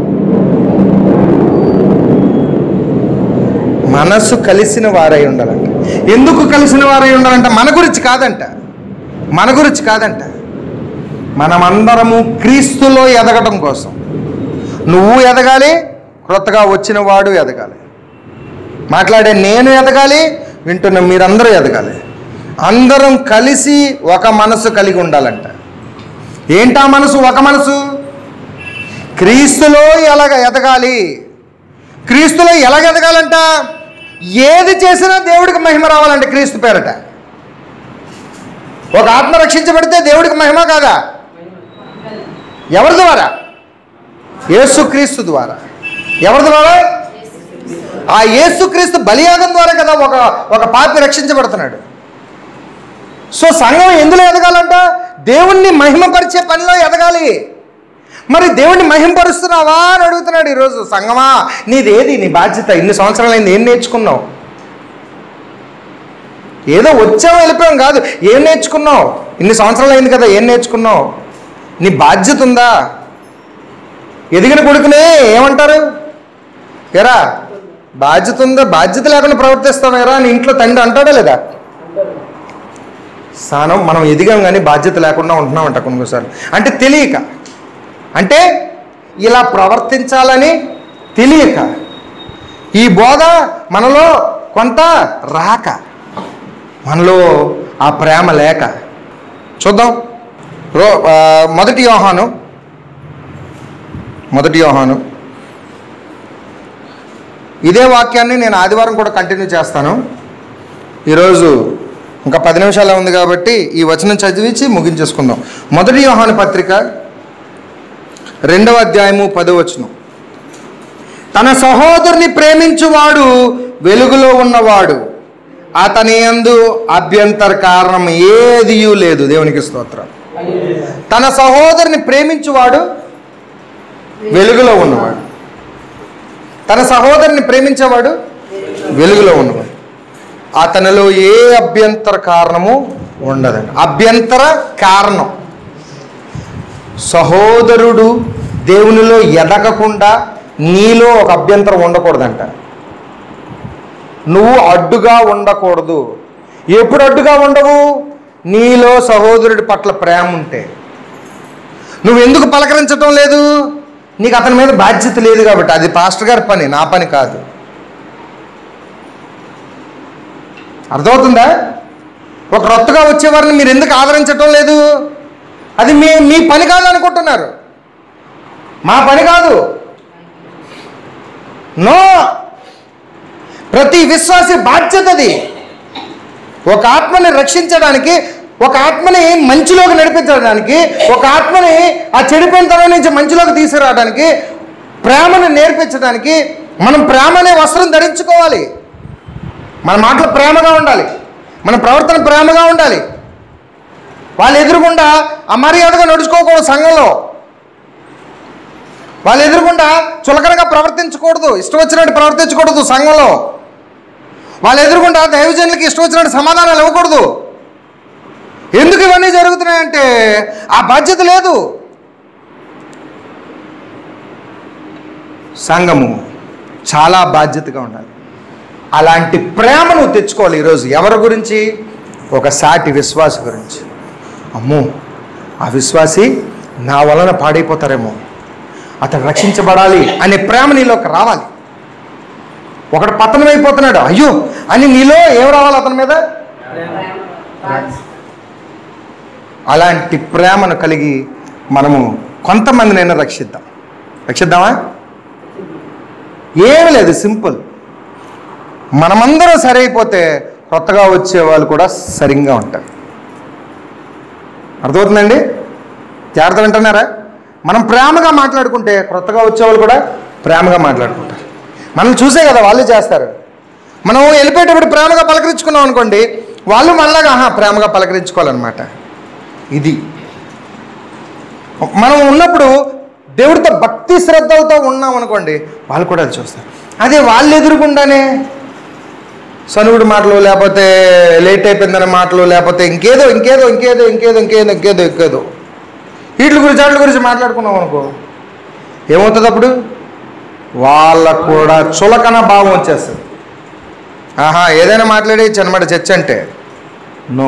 మనస్సు కలిసిన వారై ఉండాలంట ఎందుకు కలిసిన వారై ఉండాలంట మన గురించి కాదంట మన గురించి కాదంట మనమందరము క్రీస్తులో ఎదగటం కోసం నువ్వు ఎదగాలి క్రొత్తగా వచ్చిన వాడు ఎదగాలి మాట్లాడే నేను ఎదగాలి వింటున్న మీరందరూ ఎదగాలి అందరం కలిసి ఒక మనసు కలిగి ఉండాలంట ఏంటా మనసు ఒక మనసు క్రీస్తులో ఎలాగ ఎదగాలి క్రీస్తులో ఎలాగ ఎదగాలంట ఏది చేసినా దేవుడికి మహిమ రావాలంటే క్రీస్తు పేరట ఒక ఆత్మ రక్షించబడితే దేవుడికి మహిమ కాదా ఎవరి ద్వారా యేసుక్రీస్తు ద్వారా ఎవరి ద్వారా ఆ యేసుక్రీస్తు బలియాగం ద్వారా కదా ఒక ఒక పాపి రక్షించబడుతున్నాడు సో సంఘం ఎందులో ఎదగాలంట దేవుణ్ణి మహిమపరిచే పనిలో ఎదగాలి మరి దేవుణ్ణి మహింపరుస్తున్నావా అని అడుగుతున్నాడు ఈరోజు సంగమా నీదేది నీ బాధ్యత ఇన్ని సంవత్సరాలైంది ఏం నేర్చుకున్నావు ఏదో వచ్చావు వెళ్ళిపోయాం కాదు ఏం నేర్చుకున్నావు ఇన్ని సంవత్సరాలు అయింది కదా ఏం నేర్చుకున్నావు నీ బాధ్యత ఉందా ఎదిగిన కొడుకునే ఏమంటారు ఎరా బాధ్యత ఉందా బాధ్యత లేకుండా ప్రవర్తిస్తాం ఎరా అని ఇంట్లో తండ్రి అంటాడా లేదా అంటారు స్థానం మనం ఎదిగాం కానీ బాధ్యత లేకుండా ఉంటున్నామంట కొన్నిసార్లు అంటే తెలియక అంటే ఇలా ప్రవర్తించాలని తెలియక ఈ బోధ మనలో కొంత రాక మనలో ఆ ప్రేమ లేక చూద్దాం రో ఆ, మొదటి యోహాను మొదటి యోహాను ఇదే వాక్యాన్ని నేను ఆదివారం కూడా కంటిన్యూ చేస్తాను ఈరోజు ఇంకా పది నిమిషాలే ఉంది కాబట్టి ఈ వచనం చదివించి ముగించేసుకుందాం మొదటి యోహాను పత్రిక రెండవ అధ్యాయము పదో వచనం తన సహోదరుని ప్రేమించువాడు వెలుగులో ఉన్నవాడు అతని యందు అభ్యంతర కారణం ఏదియూ లేదు దేవునికి స్తోత్రం తన సహోదరుని ప్రేమించువాడు వెలుగులో ఉన్నవాడు తన సహోదరుని ప్రేమించేవాడు వెలుగులో ఉన్నవాడు అతనిలో ఏ అభ్యంతర కారణము ఉండదండి అభ్యంతర కారణం సహోదరుడు దేవునిలో ఎదగకుండా నీలో ఒక అభ్యంతరం ఉండకూడదంట నువ్వు అడ్డుగా ఉండకూడదు ఎప్పుడు అడ్డుగా ఉండవు నీలో సహోదరుడి పట్ల ప్రేమ ఉంటే నువ్వు ఎందుకు పలకరించటం లేదు నీకు అతని మీద బాధ్యత లేదు కాబట్టి అది పాస్టర్ గారి పని నా పని కాదు అర్థమవుతుందా ఒక రొత్తగా వచ్చేవారిని మీరు ఎందుకు ఆదరించటం లేదు అది మీ మీ పని కాదు అనుకుంటున్నారు మా పని కాదు నో ప్రతి విశ్వాసి బాధ్యతది ఒక ఆత్మని రక్షించడానికి ఒక ఆత్మని మంచిలోకి నడిపించడానికి ఒక ఆత్మని ఆ చెడిపోయిన తనం నుంచి మంచిలోకి తీసుకురావడానికి ప్రేమను నేర్పించడానికి మనం ప్రేమ అనే వస్త్రం ధరించుకోవాలి మన మాటలు ప్రేమగా ఉండాలి మన ప్రవర్తన ప్రేమగా ఉండాలి వాళ్ళు ఎదురుగుండా అమర్యాదగా నడుచుకోకూడదు సంఘంలో వాళ్ళు ఎదురుగుండా చులకనగా ప్రవర్తించకూడదు ఇష్టం వచ్చినట్టు ప్రవర్తించకూడదు సంఘంలో వాళ్ళు ఎదురుగుండా దైవజనులకి ఇష్టం వచ్చినట్టు సమాధానాలు ఇవ్వకూడదు ఎందుకు ఇవన్నీ జరుగుతున్నాయంటే ఆ బాధ్యత లేదు సంఘము చాలా బాధ్యతగా ఉండాలి అలాంటి ప్రేమ నువ్వు తెచ్చుకోవాలి ఈరోజు ఎవరి గురించి ఒక సాటి విశ్వాసి గురించి అమ్మో ఆ విశ్వాసి నా వలన పాడైపోతారేమో అతడు రక్షించబడాలి అనే ప్రేమ నీలోకి రావాలి ఒకడు పతనం అయిపోతున్నాడు అయ్యో అని నీలో ఏం రావాలి అతని మీద అలాంటి ప్రేమను కలిగి మనము కొంతమందినైనా రక్షిద్దాం రక్షిద్దామా ఏమి లేదు సింపుల్ మనమందరం సరైపోతే కొత్తగా వచ్చే వాళ్ళు కూడా సరిగ్గా ఉంటారు అర్థమవుతుందండి జాగ్రత్త వింటున్నారా మనం ప్రేమగా మాట్లాడుకుంటే కొత్తగా వచ్చేవాళ్ళు కూడా ప్రేమగా మాట్లాడుకుంటారు మనం చూసే కదా వాళ్ళు చేస్తారు మనం వెళ్ళిపోయేటప్పుడు ప్రేమగా పలకరించుకున్నాం అనుకోండి వాళ్ళు మనలాగా ఆహా ప్రేమగా పలకరించుకోవాలన్నమాట ఇది మనం ఉన్నప్పుడు దేవుడితో భక్తి శ్రద్ధలతో ఉన్నాం అనుకోండి వాళ్ళు కూడా అది చూస్తారు అదే వాళ్ళు ఎదురుకుండానే సనుగుడు మాటలు లేకపోతే లేట్ అయిపోయిందనే మాటలు లేకపోతే ఇంకేదో ఇంకేదో ఇంకేదో ఇంకేదో ఇంకేదో ఇంకేదో ఇంకేదో వీటి గురించి వాటి గురించి మాట్లాడుకున్నాం అనుకో ఏమవుతుంది అప్పుడు వాళ్ళకు కూడా చులకన భావం వచ్చేస్తుంది ఆహా ఏదైనా మాట్లాడి చిన్నమాట చర్చ అంటే నో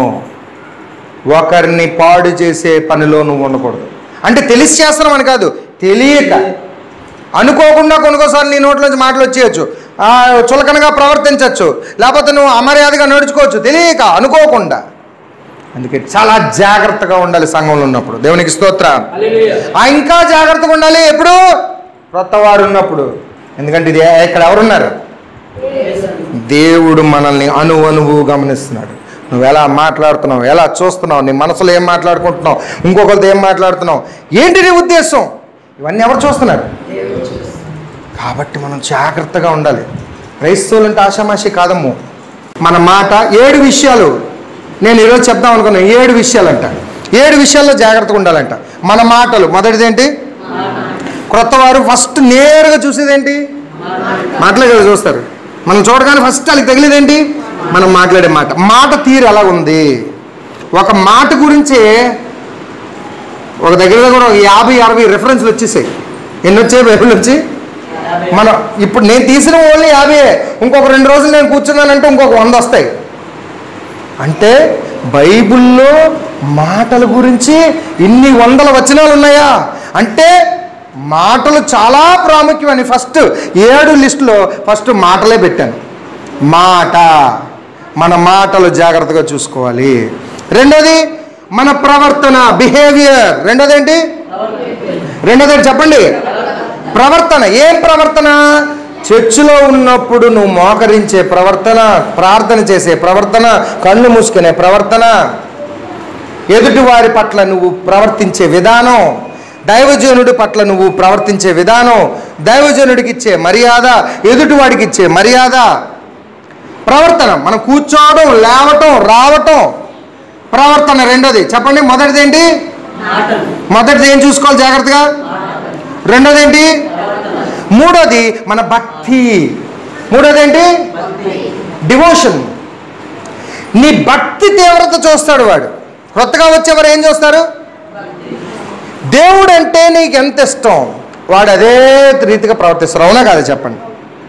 ఒకరిని పాడు చేసే పనిలో నువ్వు ఉండకూడదు అంటే తెలిసి చేస్తున్నాం అని కాదు తెలియక అనుకోకుండా కొనుకోసారి నీ నోట్లోంచి మాటలు వచ్చేయచ్చు ఆ, చులకనగా ప్రవర్తించవచ్చు లేకపోతే నువ్వు అమర్యాదగా నడుచుకోవచ్చు తెలియక అనుకోకుండా అందుకే చాలా జాగ్రత్తగా ఉండాలి సంఘంలో ఉన్నప్పుడు దేవునికి స్తోత్ర ఆ ఇంకా జాగ్రత్తగా ఉండాలి ఎప్పుడు కొత్త వారు ఉన్నప్పుడు ఎందుకంటే ఇది ఇక్కడ ఎవరున్నారు దేవుడు మనల్ని అణు అణువు గమనిస్తున్నాడు నువ్వు ఎలా మాట్లాడుతున్నావు ఎలా చూస్తున్నావు నీ మనసులో ఏం మాట్లాడుకుంటున్నావు ఇంకొకరితో ఏం మాట్లాడుతున్నావు ఏంటి నీ ఉద్దేశం ఇవన్నీ ఎవరు చూస్తున్నారు కాబట్టి మనం జాగ్రత్తగా ఉండాలి క్రైస్తవులు అంటే ఆషామాషి కాదమ్ము మన మాట ఏడు విషయాలు నేను ఈరోజు చెప్దాం అనుకున్నాను ఏడు విషయాలంట ఏడు విషయాల్లో జాగ్రత్తగా ఉండాలంట మన మాటలు మొదటిది ఏంటి క్రొత్త వారు ఫస్ట్ నేరుగా చూసేది ఏంటి మాటలే కదా చూస్తారు మనం చూడగానే ఫస్ట్ వాళ్ళకి తగిలేదేంటి మనం మాట్లాడే మాట మాట తీరు ఎలా ఉంది ఒక మాట గురించి ఒక దగ్గర దగ్గర ఒక యాభై అరవై రెఫరెన్స్లు వచ్చేసాయి ఎన్ని వచ్చాయి బైబిల్ వచ్చి మనం ఇప్పుడు నేను తీసిన ఓన్లీ యాభై ఇంకొక రెండు రోజులు నేను కూర్చున్నానంటే ఇంకొక వంద వస్తాయి అంటే బైబిల్లో మాటల గురించి ఇన్ని వందల వచనాలు ఉన్నాయా అంటే మాటలు చాలా ప్రాముఖ్యమని ఫస్ట్ ఏడు లిస్టులో ఫస్ట్ మాటలే పెట్టాను మాట మన మాటలు జాగ్రత్తగా చూసుకోవాలి రెండోది మన ప్రవర్తన బిహేవియర్ రెండోది ఏంటి రెండోది ఏంటి చెప్పండి ప్రవర్తన ఏం ప్రవర్తన చర్చిలో ఉన్నప్పుడు నువ్వు మోకరించే ప్రవర్తన ప్రార్థన చేసే ప్రవర్తన కళ్ళు మూసుకునే ప్రవర్తన ఎదుటి వారి పట్ల నువ్వు ప్రవర్తించే విధానం దైవజనుడి పట్ల నువ్వు ప్రవర్తించే విధానం దైవజనుడికి ఇచ్చే మర్యాద ఎదుటివాడికి ఇచ్చే మర్యాద ప్రవర్తన మనం కూర్చోవడం లేవటం రావటం ప్రవర్తన రెండోది చెప్పండి మొదటిది ఏంటి మాటలు మొదటిది ఏం చూసుకోవాలి జాగ్రత్తగా రెండోది ఏంటి మూడోది మన భక్తి మూడోది ఏంటి డివోషన్ నీ భక్తి తీవ్రత చూస్తాడు వాడు కొత్తగా వచ్చేవారు ఏం చూస్తారు దేవుడు అంటే నీకు ఎంత ఇష్టం వాడు అదే రీతిగా ప్రవర్తిస్తారు అవునా కాదు చెప్పండి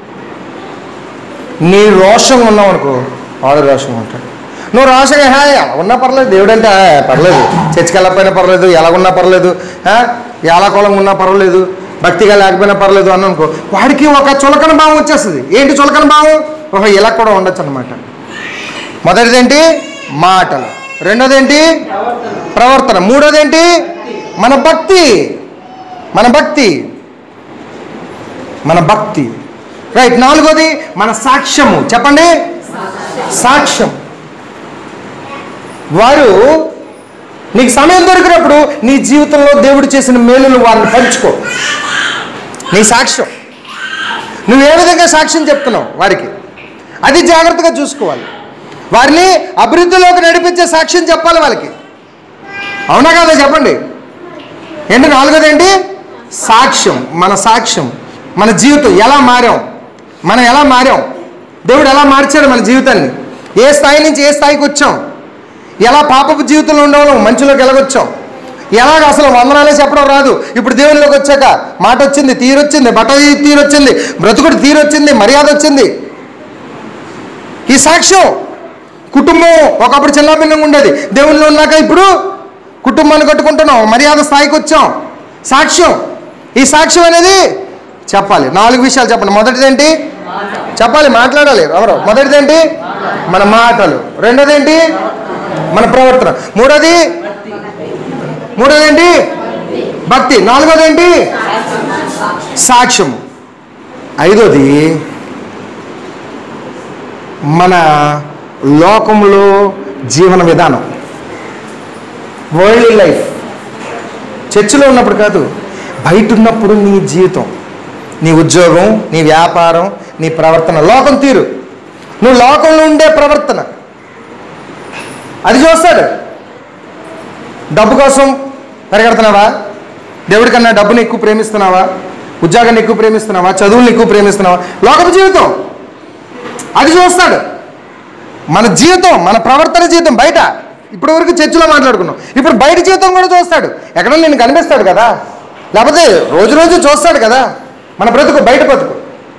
నీ రోషం ఉన్నావు అనుకో వాడు రోషం ఉంటాడు నువ్వు రోషంగా హా ఎలా ఉన్నా పర్లేదు దేవుడు అంటే "ఆ, పర్లేదు చర్చికి వెళ్ళకపోయినా పర్లేదు ఎలాగున్నా పర్లేదు ఆ, ఎలా కులం ఉన్నా పర్వాలేదు భక్తిగా లేకపోయినా పర్లేదు అని అనుకో వాడికి ఒక చులకన భావం వచ్చేస్తుంది ఏంటి చులకన భావం ఓహో ఇలా కూడా ఉండొచ్చు అనమాట మొదటిదేంటి మాటలు రెండోదేంటి ప్రవర్తన ప్రవర్తన మూడోదేంటి మన భక్తి మన భక్తి మన భక్తి రైట్ నాలుగోది మన సాక్ష్యము చెప్పండి సాక్ష్యం వారు నీకు సమయం దొరికినప్పుడు నీ జీవితంలో దేవుడు చేసిన మేలును వారిని పంచుకో నీ సాక్ష్యం నువ్వు ఏ విధంగా సాక్ష్యం చెప్తున్నావు వారికి అది జాగ్రత్తగా చూసుకోవాలి వారిని అభివృద్ధిలోకి నడిపించే సాక్ష్యం చెప్పాలి వాళ్ళకి అవునా కాదా చెప్పండి ఏంటి నాలుగోది ఏంటి సాక్ష్యం మన సాక్ష్యం మన జీవితం ఎలా మారాం మనం ఎలా మారాం దేవుడు ఎలా మార్చాడు మన జీవితాన్ని ఏ స్థాయి నుంచి ఏ స్థాయికి వచ్చాం ఎలా పాపపు జీవితంలో ఉండేవాళ్ళం మంచిలోకి ఎలాగొచ్చాం ఎలాగ అసలు వందనాలే చెప్పడం రాదు ఇప్పుడు దేవునిలోకి వచ్చాక మాట వచ్చింది తీరు వచ్చింది బట్ట తీరు వచ్చింది బ్రతుకుడు తీరు వచ్చింది మర్యాద వచ్చింది ఈ సాక్ష్యం కుటుంబం ఒకప్పుడు చిన్నభిన్నంగా ఉండేది దేవునిలో ఉన్నాక ఇప్పుడు కుటుంబాన్ని కట్టుకుంటున్నాం మర్యాద స్థాయికి వచ్చాం సాక్ష్యం ఈ సాక్ష్యం అనేది చెప్పాలి నాలుగు విషయాలు చెప్పండి మొదటిదేంటి చెప్పాలి మాట్లాడాలి ఎవరు మొదటిదేంటి మన మాటలు రెండోదేంటి మన ప్రవర్తన మూడోది మూడోదేంటి భక్తి నాలుగోదేంటి సాక్ష్యం ఐదోది మన లోకంలో జీవన విధానం వరల్డ్ లైఫ్ చర్చిలో ఉన్నప్పుడు కాదు బయట ఉన్నప్పుడు నీ జీవితం నీ ఉద్యోగం నీ వ్యాపారం నీ ప్రవర్తన లోకం తీరు నువ్వు లోకంలో ఉండే ప్రవర్తన అది చూస్తాడు డబ్బు కోసం పరిగెడుతున్నావా దేవుడి కన్నా డబ్బుని ఎక్కువ ప్రేమిస్తున్నావా ఉద్యోగాన్ని ఎక్కువ ప్రేమిస్తున్నావా చదువుల్ని ఎక్కువ ప్రేమిస్తున్నావా లోకపు జీవితం అది చూస్తాడు మన జీవితం మన ప్రవర్తన జీవితం బయట ఇప్పటి వరకు చర్చిలో మాట్లాడుకున్నాం ఇప్పుడు బయట జీవితం కూడా చూస్తాడు ఎక్కడ నేను కనిపిస్తాడు కదా లేకపోతే రోజు రోజు చూస్తాడు కదా మన బ్రతుకు బయట బతుకు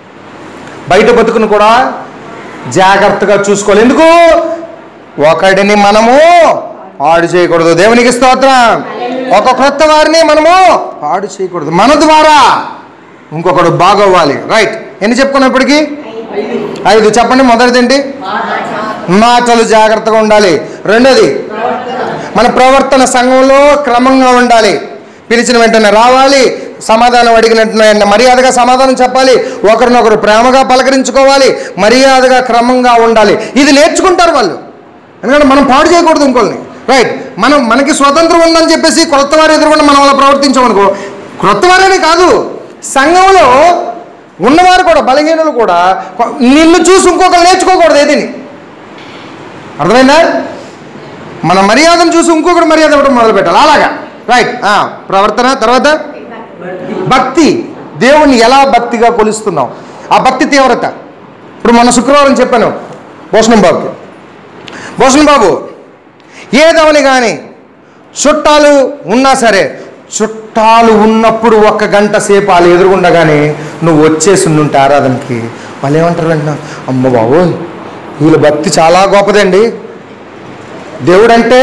బయట బతుకును కూడా జాగ్రత్తగా చూసుకోవాలి ఎందుకు ఒకడిని మనము పాడు చేయకూడదు దేవునికి స్తోత్రం ఒక క్రొత్త వారిని మనము పాడు చేయకూడదు మన ద్వారా ఇంకొకడు బాగవ్వాలి రైట్ ఎన్ని చెప్పుకున్నప్పటికీ ఐదు చెప్పండి మొదటిదేంటి మాటలు జాగ్రత్తగా ఉండాలి రెండోది మన ప్రవర్తన సంఘంలో క్రమంగా ఉండాలి పిలిచిన వెంటనే రావాలి సమాధానం అడిగిన వెంటనే మర్యాదగా సమాధానం చెప్పాలి ఒకరినొకరు ప్రేమగా పలకరించుకోవాలి మర్యాదగా క్రమంగా ఉండాలి ఇది నేర్చుకుంటారు వాళ్ళు ఎందుకంటే మనం పాడు చేయకూడదు ఇంకోళ్ళని రైట్ మనం మనకి స్వతంత్రం ఉందని చెప్పేసి క్రొత్త వారు ఎదురుకుండా మనం అలా ప్రవర్తించామనుకో క్రొత్త వారనే కాదు సంఘంలో ఉన్నవారు కూడా బలహీనులు కూడా నిన్ను చూసి ఇంకొకరు నేర్చుకోకూడదు ఏదిని అర్థమైందా మన మర్యాదను చూసి ఇంకొకటి మర్యాద ఇవ్వడం మొదలు పెట్టాలి అలాగా రైట్ ప్రవర్తన తర్వాత భక్తి దేవుణ్ణి ఎలా భక్తిగా కొలుస్తున్నాం ఆ భక్తి తీవ్రత ఇప్పుడు మొన్న శుక్రవారం చెప్పాను భూషణం బాబుకి భూషణం బాబు ఏదవని కానీ చుట్టాలు ఉన్నా సరే చుట్టాలు ఉన్నప్పుడు ఒక్క గంట సేపు వాళ్ళు ఎదురుగుండగానే నువ్వు వచ్చేసి ఉంటే ఆరాధనకి వాళ్ళు ఏమంటారు వెంటనే అమ్మ బాబు వీళ్ళ భక్తి చాలా గొప్పదండి దేవుడు అంటే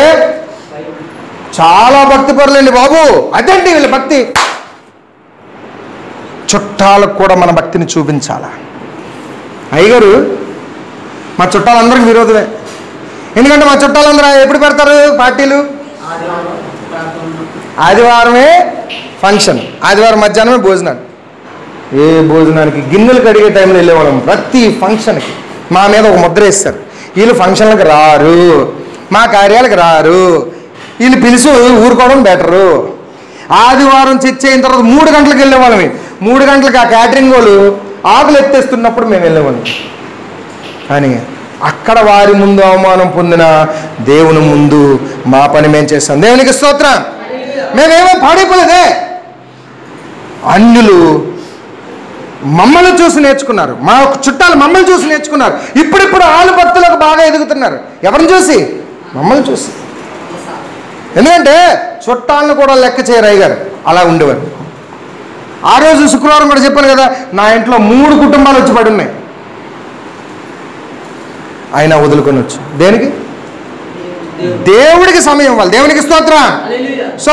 చాలా భక్తి పరులండి బాబు అదండి వీళ్ళ భక్తి చుట్టాలకు కూడా మన భక్తిని చూపించాలా అయ్యగారు మా చుట్టాలందరికీ విరోధమే ఎందుకంటే మా చుట్టాలందరూ ఎప్పుడు పెడతారు పార్టీలు ఆదివారమే ఫంక్షన్ ఆదివారం మధ్యాహ్నమే భోజనాలు ఏ భోజనానికి గిన్నెలు కడిగే టైంలో వెళ్ళేవాళ్ళం ప్రతి ఫంక్షన్కి మా మీద ఒక ముద్ర వేస్తారు వీళ్ళు ఫంక్షన్లకు రారు మా కార్యాలకు రారు వీళ్ళు పిలిచి ఊరుకోవడం బెటరు ఆదివారం చర్చ అయిన తర్వాత మూడు గంటలకు వెళ్ళేవాళ్ళమి మూడు గంటలకు ఆ క్యాటరింగ్ వాళ్ళు ఆకులు ఎత్తేస్తున్నప్పుడు మేము వెళ్ళేవాళ్ళం కానీ అక్కడ వారి ముందు అవమానం పొందిన దేవుని ముందు మా పని మేము చేస్తాం దేవునికి స్తోత్రం మేమేమో పాడైపోలేదే అన్యులు మమ్మల్ని చూసి నేర్చుకున్నారు మా చుట్టాలు మమ్మల్ని చూసి నేర్చుకున్నారు ఇప్పుడిప్పుడు ఆలు భక్తులకు బాగా ఎదుగుతున్నారు ఎవరిని చూసి మమ్మల్ని చూసి ఎందుకంటే చుట్టాలను కూడా లెక్క చేయరు అయ్యారు అలా ఉండేవారు ఆ రోజు శుక్రవారం కూడా చెప్పాను కదా నా ఇంట్లో మూడు కుటుంబాలు వచ్చి పడి ఉన్నాయి అయినా వదులుకొని వచ్చు దేనికి దేవుడికి సమయం ఇవ్వాలి దేవునికి స్తోత్రం హల్లెలూయా. సో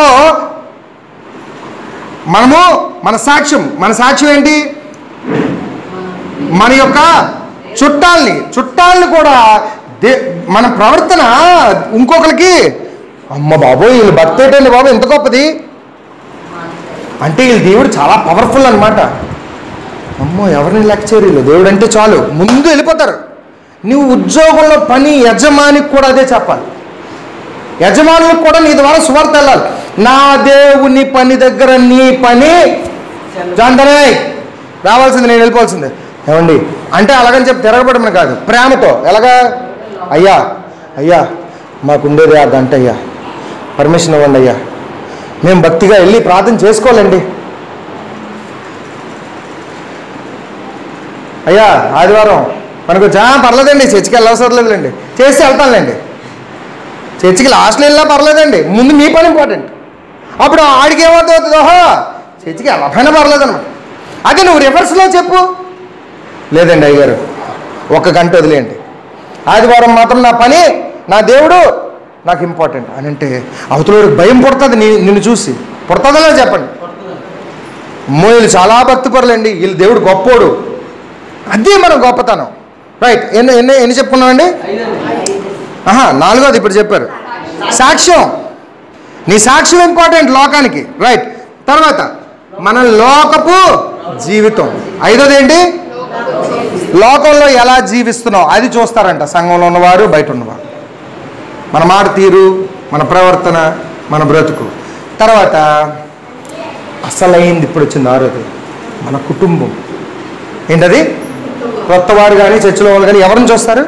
మనము మన సాక్ష్యం మన సాక్ష్యం ఏంటి మన యొక్క చుట్టాల్ని చుట్టాలని కూడా దే మన ప్రవర్తన ఇంకొకరికి అమ్మ బాబోయ్ వీళ్ళు భక్తి ఏంటండి బాబు ఎంత గొప్పది అంటే వీళ్ళు దేవుడు చాలా పవర్ఫుల్ అనమాట అమ్మో ఎవరిని లెక్క చేయరు వీళ్ళు దేవుడు అంటే చాలు ముందు వెళ్ళిపోతారు నువ్వు ఉద్యోగంలో పని యజమానికి కూడా అదే చెప్పాలి యజమానులకు కూడా నీ ద్వారా సువార్త వెళ్ళాలి నా దేవుని పని దగ్గర నీ పని జాంతనే రావాల్సింది నేను వెళ్ళిపోవాల్సిందే ఏమండి అంటే అలాగని చెప్పి తిరగబడమని కాదు ప్రేమతో ఎలాగా అయ్యా అయ్యా మాకుండేది ఆ గంట అయ్యా పర్మిషన్ ఇవ్వండి అయ్యా మేము భక్తిగా వెళ్ళి ప్రార్థన చేసుకోవాలండి అయ్యా ఆదివారం మనకు జా పర్లేదండి చర్చికి వెళ్ళవసరం లేదులేండి చేసి వెళ్తానులేండి చర్చికి లాస్ట్లో వెళ్ళినా పర్లేదండి ముందు మీ పని ఇంపార్టెంట్ అప్పుడు ఆడికి ఏమవుతుంది ఓహో చర్చికి వెళ్ళకపోయినా పర్లేదు అనమాట అదే నువ్వు రివర్స్లో చెప్పు లేదండి అయ్యారు ఒక గంట వదిలేయండి ఆదివారం మాత్రం నా పని నా దేవుడు నాకు ఇంపార్టెంట్ అని అంటే అవతలోడికి భయం పుడుతుంది నీ నిన్ను చూసి పుడుతుందో చెప్పండి అమ్మో వీళ్ళు చాలా భక్తిపరులండి వీళ్ళు దేవుడు గొప్పోడు అదే మన గొప్పతనం రైట్ ఎన్ని ఎన్ని ఎన్ని చెప్పుకున్నామండి ఐదండి. ఆహా నాలుగోది ఇప్పుడు చెప్పారు సాక్ష్యం నీ సాక్ష్యం ఇంపార్టెంట్ లోకానికి రైట్ తర్వాత మన లోకపు జీవితం ఐదోది ఏంటి లోకంలో ఎలా జీవిస్తున్నావు అది చూస్తారంట సంఘంలో ఉన్నవారు బయట ఉన్నవారు మన మాట తీరు మన ప్రవర్తన మన బ్రతుకు తర్వాత అసలైంది ఇప్పుడు వచ్చింది ఆరోది మన కుటుంబం ఏంటది కొత్తవారు కానీ చర్చిలో వాళ్ళు కానీ ఎవరిని చూస్తారు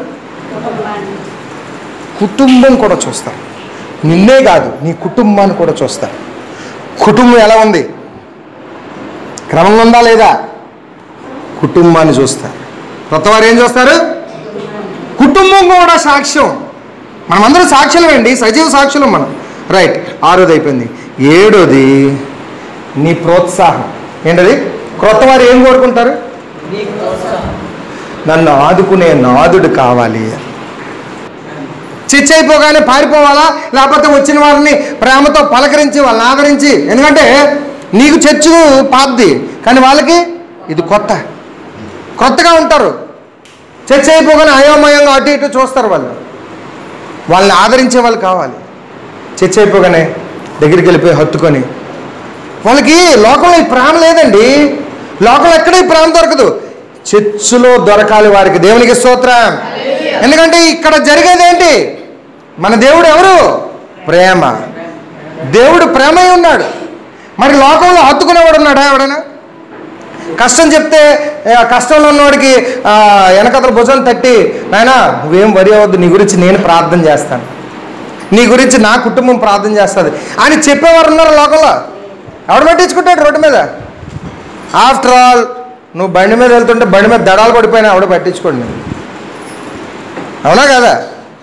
కుటుంబం కూడా చూస్తారు నిన్నే కాదు నీ కుటుంబాన్ని కూడా చూస్తారు కుటుంబం ఎలా ఉంది క్రమంగా ఉందా లేదా కుటుంబాన్ని చూస్తారు కొత్తవారు ఏం చూస్తారు కుటుంబం కూడా సాక్ష్యం మనమందరం సాక్ష్యులమేండి సజీవ సాక్షులం మనం రైట్ ఆరోది అయిపోయింది ఏడోది నీ ప్రోత్సాహం ఏంటది క్రొత్తవారు ఏం కోరుకుంటారు నీ ప్రోత్సాహం. నన్ను ఆదుకునే నాదుడు కావాలి చిచ్చు అయిపోగానే పారిపోవాలా లేకపోతే వచ్చిన వారిని ప్రేమతో పలకరించి వాళ్ళని ఆదరించి ఎందుకంటే నీకు చర్చు పాద్ది కానీ వాళ్ళకి ఇది కొత్త కొత్తగా ఉంటారు చర్చ అయిపోగానే అయోమయంగా అటు ఇటు చూస్తారు వాళ్ళు వాళ్ళని ఆదరించే వాళ్ళు కావాలి చర్చ అయిపోగానే దగ్గరికి వెళ్ళిపోయి హత్తుకొని వాళ్ళకి లోకంలో ఈ ప్రేమ లేదండి లోకంలో ఎక్కడ ఈ ప్రేమ దొరకదు చర్చులో దొరకాలి వారికి దేవునికి స్తోత్రం ఎందుకంటే ఇక్కడ జరిగేది ఏంటి మన దేవుడు ఎవరు ప్రేమ దేవుడు ప్రేమై ఉన్నాడు మరి లోకంలో హత్తుకునేవాడు ఉన్నాడా ఎవడైనా కష్టం చెప్తే ఆ కష్టంలో ఉన్నవాడికి ఆ, వెనకతల భుజం తట్టి నాయనా నువ్వేం వరి అవ్వద్దు నీ గురించి నేను ప్రార్థన చేస్తాను నీ గురించి నా కుటుంబం ప్రార్థన చేస్తుంది అని చెప్పేవారు ఉన్నారు లోకంలో ఎవడు పట్టించుకుంటాడు రోడ్డు మీద ఆఫ్టర్ ఆల్ నువ్వు బండి మీద వెళ్తుంటే బండి మీద దడాలు పడిపోయినా ఎవడ పట్టించుకోండి అవునా కదా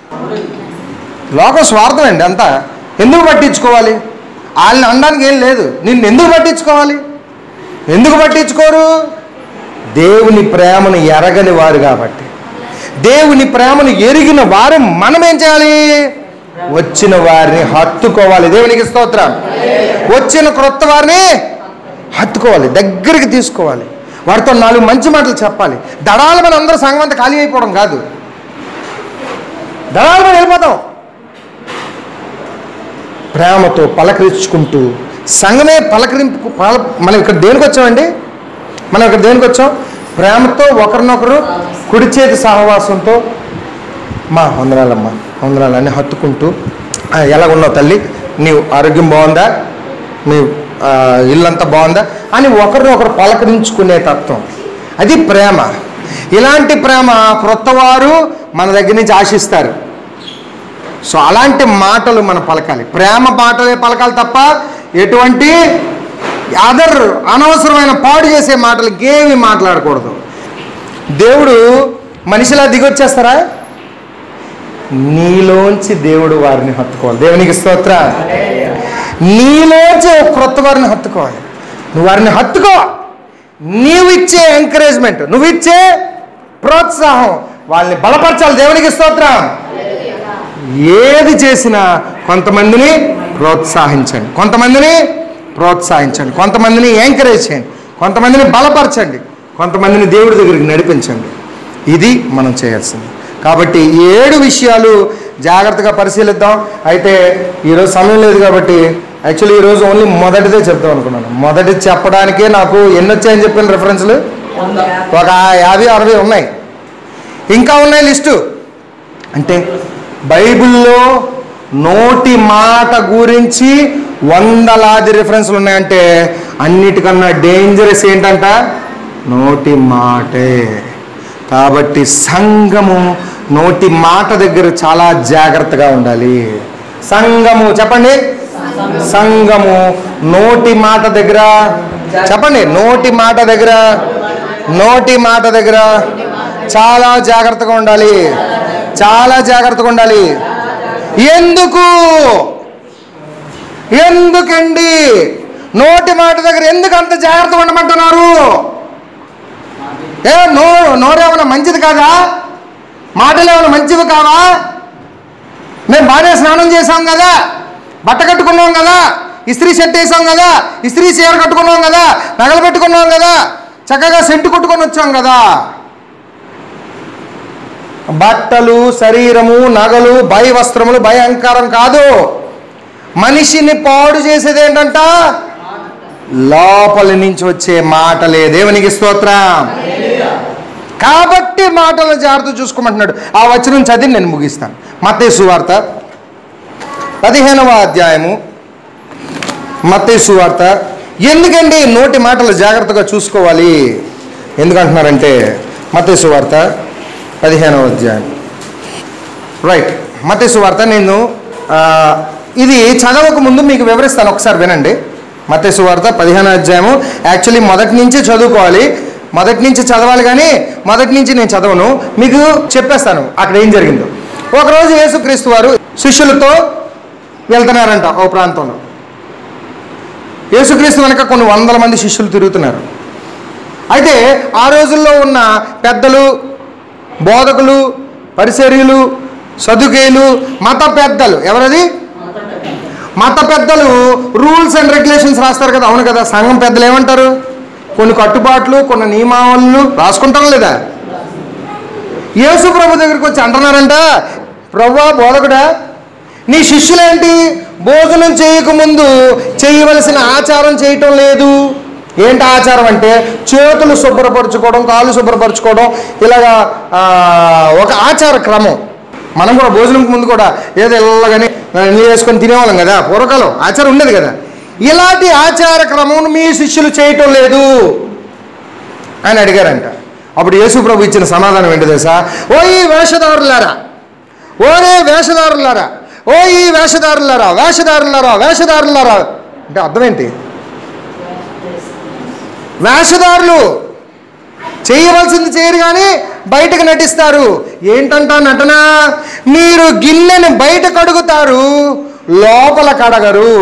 లోకం స్వార్థం అండి అంతా ఎందుకు పట్టించుకోవాలి వాళ్ళని అనడానికి ఏం లేదు నిన్ను ఎందుకు పట్టించుకోవాలి ఎందుకు పట్టించుకోరు దేవుని ప్రేమను ఎరగని వారు కాబట్టి దేవుని ప్రేమను ఎరిగిన వారు మనం ఏం చేయాలి వచ్చిన వారిని హత్తుకోవాలి దేవునికి స్తోత్రం వచ్చిన క్రొత్త వారిని హత్తుకోవాలి దగ్గరికి తీసుకోవాలి వారితో నాలుగు మంచి మాటలు చెప్పాలి దడాల మన అందరూ సంఘం అంతా ఖాళీ అయిపోవడం కాదు దడాల మీద వెళ్ళిపోతాం ప్రేమతో పలకరించుకుంటూ సంఘమే పలకరింపు పల మనం ఇక్కడ దేనికి వచ్చామండి మనం ఇక్కడ దేనికి వచ్చాం ప్రేమతో ఒకరినొకరు కుడి చేతి సహవాసంతో మా వందనాలమ్మా వందనాలు అని హత్తుకుంటూ "ఆ, ఎలాగున్నావు తల్లి నీవు ఆరోగ్యం బాగుందా మీ ఆ, ఇల్లంతా బాగుందా అని ఒకరినొకరు పలకరించుకునే తత్వం అది ప్రేమ ఇలాంటి ప్రేమ క్రొత్తవారు మన దగ్గర నుంచి ఆశిస్తారు సో అలాంటి మాటలు మనం పలకాలి ప్రేమ మాటలే పలకాలి తప్ప ఎటువంటి అదర్ అనవసరమైన పాడు చేసే మాటలు ఇంకేమి మాట్లాడకూడదు దేవుడు మనిషిలా దిగొచ్చేస్తారా నీలోంచి దేవుడు వారిని హత్తుకోవాలి దేవునికి స్తోత్ర నీలోంచి ఒక క్రొత్త వారిని హత్తుకోవాలి నువ్వు వారిని హత్తుకో నీవు ఇచ్చే ఎంకరేజ్మెంట్ నువ్వు ఇచ్చే ప్రోత్సాహం వాళ్ళని బలపరచాలి దేవునికి స్తోత్రం ఏది చేసినా కొంతమందిని ప్రోత్సహించండి కొంతమందిని ప్రోత్సహించండి కొంతమందిని ఎంకరేజ్ చేయండి కొంతమందిని బలపరచండి కొంతమందిని దేవుడి దగ్గరికి నడిపించండి ఇది మనం చేయాల్సింది కాబట్టి ఈ ఏడు విషయాలు జాగ్రత్తగా పరిశీలిద్దాం అయితే ఈరోజు సమయం లేదు కాబట్టి యాక్చువల్లీ ఈరోజు ఓన్లీ మొదటిదే చెప్తాం అనుకున్నాను మొదటి చెప్పడానికే నాకు ఎన్ని వచ్చాయని చెప్పిన రెఫరెన్స్లు ఒక యాభై అరవై ఉన్నాయి ఇంకా ఉన్నాయి లిస్టు అంటే బైబిల్లో నోటి మాట గురించి వందలాది రిఫరెన్స్లు ఉన్నాయంటే అన్నిటికన్నా డేంజరస్ ఏంటంట నోటి మాటే కాబట్టి సంఘము నోటి మాట దగ్గర చాలా జాగ్రత్తగా ఉండాలి సంఘము చెప్పండి సంఘము నోటి మాట దగ్గర చెప్పండి నోటి మాట దగ్గర నోటి మాట దగ్గర చాలా జాగ్రత్తగా ఉండాలి చాలా జాగ్రత్తగా ఉండాలి ఎందుకు ఎందుకండి నోటి మాట దగ్గర ఎందుకు అంత జాగ్రత్తగా ఉండమంటున్నారు ఏ నో నోరేమైనా మంచిది కాదా మాటలు ఏమైనా మంచివి కావా మేము బాగానే స్నానం చేసాం కదా బట్ట కట్టుకున్నాం కదా ఇస్త్రీ షర్ట్ వేసాం కదా ఇస్త్రీ చీర కట్టుకున్నాం కదా నగలు పెట్టుకున్నాం కదా చక్కగా సెంటు కొట్టుకొని వచ్చాం కదా బట్టలు శరీరము నగలు భయ వస్త్రములు భయంకరం కాదు మనిషిని పాడు చేసేది ఏంటంట లోపలి నుంచి వచ్చే మాటలే దేవునికి స్తోత్రం కాబట్టి మాటలను జాగ్రత్త చూసుకోమంటున్నాడు ఆ వచనం చదివి నేను ముగిస్తాను మత్తయి వార్త పదిహేనవ అధ్యాయము మత్తయి వార్త ఎందుకండి నోటి మాటలు జాగ్రత్తగా చూసుకోవాలి ఎందుకంటున్నారంటే మత్తయి వార్త పదిహేనవ అధ్యాయం రైట్ మత్తయి వార్త నేను ఆ, ఇది చదవక ముందు మీకు వివరిస్తాను ఒకసారి వినండి మత్తయి వార్త పదిహేనో అధ్యాయము యాక్చువల్లీ మొదటి నుంచి చదువుకోవాలి మొదటి నుంచి చదవాలి కానీ మొదటి నుంచి నేను చదవను మీకు చెప్పేస్తాను అక్కడ ఏం జరిగిందో ఒకరోజు యేసుక్రీస్తు వారు శిష్యులతో వెళ్తున్నారంట ఓ ప్రాంతంలో యేసుక్రీస్తు వెనక కొన్ని వందల మంది శిష్యులు తిరుగుతున్నారు అయితే ఆ రోజుల్లో ఉన్న పెద్దలు బోధకులు పరిచర్యులు సదుకేయులు మత పెద్దలు ఎవరది మత పెద్దలు రూల్స్ అండ్ రెగ్యులేషన్స్ రాస్తారు కదా అవును కదా సంఘం పెద్దలు ఏమంటారు కొన్ని కట్టుబాట్లు కొన్ని నియమావళులు రాసుకుంటారు లేదా యేసు ప్రభు దగ్గరికి వచ్చి అంటున్నారంట ప్రభా బోధకుడా నీ శిష్యులేంటి భోజనం చేయకముందు చేయవలసిన ఆచారం చేయటం లేదు ఏంటి ఆచారం అంటే చేతులు శుభ్రపరచుకోవడం కాళ్ళు శుభ్రపరచుకోవడం ఇలాగా ఆ, ఒక ఆచార క్రమం మనం కూడా భోజనం ముందు కూడా ఏదో ఇలాగని నీళ్ళు వేసుకొని తినేవాళ్ళం కదా పూర్వకాలం ఆచారం ఉండేది కదా ఇలాంటి ఆచార క్రమం మీ శిష్యులు చేయటం లేదు అని అడిగారంట అప్పుడు యేసు ప్రభు ఇచ్చిన సమాధానం ఏంటి తెలుసా ఓ ఈ వేషధారులారా ఓరే వేషధారులారా ఓ ఈ వేషధారులారా వేషధారులారా వేషధారులారా అంటే అర్థం ఏంటి వేషధారులు చేయవలసింది చేయరు కానీ బయటకు నటిస్తారు ఏంటంట నటన మీరు గిన్నెని బయట కడుగుతారు లోపల కడగరు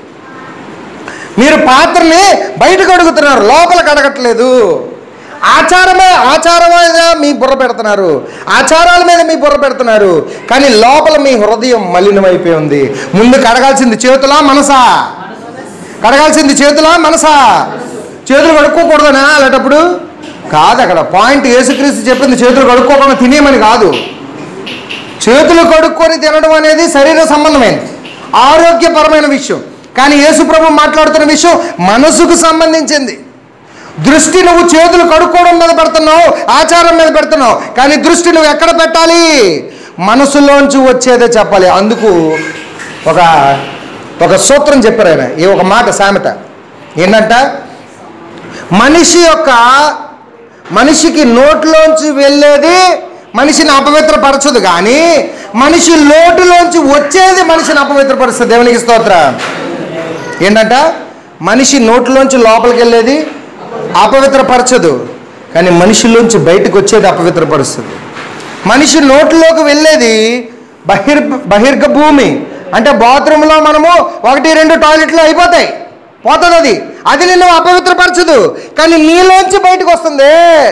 మీరు పాత్రని బయట కడుగుతున్నారు లోపల కడగట్లేదు ఆచారమే ఆచారం మీద మీ బుర్ర పెడుతున్నారు ఆచారాల మీద మీ బుర్ర పెడుతున్నారు కానీ లోపల మీ హృదయం మలినమైపోయి ఉంది ముందు కడగాల్సింది చేతులా మనసా కడగాల్సింది చేతులా మనసా చేతులు కడుక్కోకూడదనా అలాంటప్పుడు కాదు అక్కడ పాయింట్ యేసుక్రీస్తు చెప్పింది చేతులు కడుక్కోకుండా తినేయమని కాదు చేతులు కడుక్కొని తినడం అనేది శరీర సంబంధమైనది ఆరోగ్యపరమైన విషయం కానీ యేసుప్రభు మాట్లాడుతున్న విషయం మనసుకు సంబంధించింది దృష్టి నువ్వు చేతులు కడుక్కోవడం మీద పెడుతున్నావు ఆచారం మీద పెడుతున్నావు కానీ దృష్టి నువ్వు ఎక్కడ పెట్టాలి మనసులోంచి వచ్చేదే చెప్పాలి అందుకు ఒక ఒక సూత్రం చెప్పారు ఆయన ఈ ఒక మాట సామెత ఏంటంట మనిషి యొక్క మనిషికి నోట్లోంచి వెళ్ళేది మనిషిని అపవిత్రపరచదు కానీ మనిషి లోటులోంచి వచ్చేది మనిషిని అపవిత్రపరుస్తుంది దేవునికి స్తోత్ర ఏంటంట మనిషి నోట్లోంచి లోపలికి వెళ్ళేది అపవిత్రపరచదు కానీ మనిషిలోంచి బయటకు వచ్చేది అపవిత్రపరుస్తుంది మనిషి నోట్లోకి వెళ్ళేది బహిర్ బహిర్గ భూమి అంటే బాత్రూంలో మనము ఒకటి రెండు టాయిలెట్లు అయిపోతాయి పోతుంది అది అది నిన్ను అపవిత్రపరచదు కానీ నీలోంచి బయటకు వస్తుంది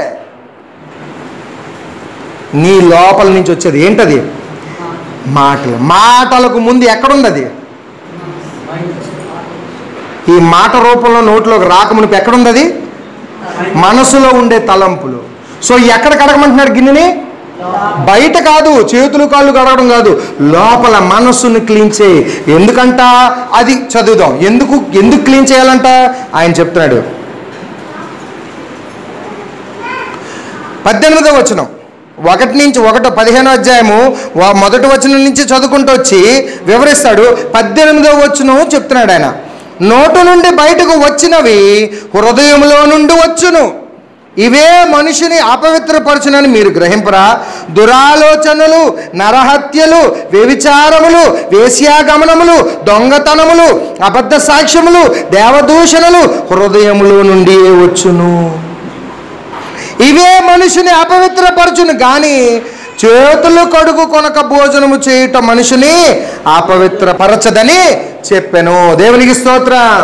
నీ లోపల నుంచి వచ్చేది ఏంటది మాటలు మాటలకు ముందు ఎక్కడుంది అది ఈ మాట రూపంలో నోట్లోకి రాకమునిపు ఎక్కడుంది అది మనసులో ఉండే తలంపులు సో ఎక్కడ కడగమంటున్నాడు గిన్నెని బయట కాదు చేతులు కాళ్ళు కడగడం కాదు లోపల మనస్సును క్లీన్ చేయి ఎందుకంట అది చదువుదాం ఎందుకు ఎందుకు క్లీన్ చేయాలంట ఆయన చెప్తున్నాడు పద్దెనిమిదో వచనం ఒకటి నుంచి ఒకటో పదిహేనో అధ్యాయము వా- మొదటి వచనం నుంచి చదువుకుంటూ వచ్చి వివరిస్తాడు పద్దెనిమిదో వచనం చెప్తున్నాడు ఆయన నోటు నుండి బయటకు వచ్చినవి హృదయంలో నుండి వచ్చును ఇవే మనిషిని అపవిత్రపరచునని మీరు గ్రహింపరా దురాలోచనలు నరహత్యలు వ్యభిచారములు వేశ్యాగమనములు దొంగతనములు అబద్ధ సాక్ష్యములు దేవదూషణలు హృదయములో నుండి వచ్చును ఇవే మనిషిని అపవిత్రపరచును కానీ చేతులు కడుగు కొనక భోజనము చేయుట మనిషిని అపవిత్రపరచదని చెప్పాను దేవునికి స్తోత్రం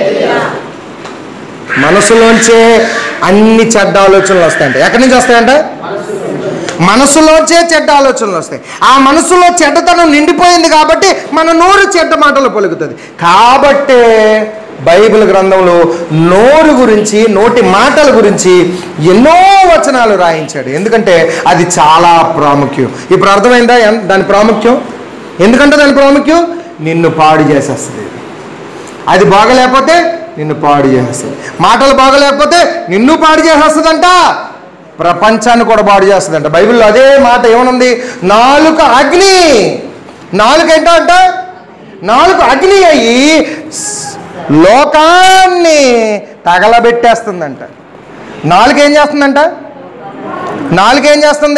మనసులోంచే అన్ని చెడ్డ ఆలోచనలు వస్తాయంట ఎక్కడి నుంచి వస్తాయంట మనసులోంచే చెడ్డ ఆలోచనలు వస్తాయి ఆ మనసులో చెడ్డతనం నిండిపోయింది కాబట్టి మన నోరు చెడ్డ మాటలు పలుకుతుంది కాబట్టే బైబిల్ గ్రంథంలో నోరు గురించి నోటి మాటల గురించి ఎన్నో వచనాలు రాయించాడు ఎందుకంటే అది చాలా ప్రాముఖ్యం ఇప్పుడు అర్థమైందా ఎన్- దాని ప్రాముఖ్యం ఎందుకంటే దాని ప్రాముఖ్యం నిన్ను పాడు చేసేస్తుంది అది బాగలేకపోతే నిన్ను పాడు చేస్తుంది మాటలు బాగలేకపోతే నిన్ను పాడు చేసేస్తుందంట ప్రపంచాన్ని కూడా పాడు చేస్తుందంట బైబిల్లో అదే మాట ఏమనుంది నాలుక అగ్ని నాలుక ఏంటో అంట నాలుక అగ్ని అయ్యి స్- లోకాన్ని తగలబెట్టేస్తుందంట నాలుక ఏం చేస్తుందంట నాలుక ఏం చేస్తుంది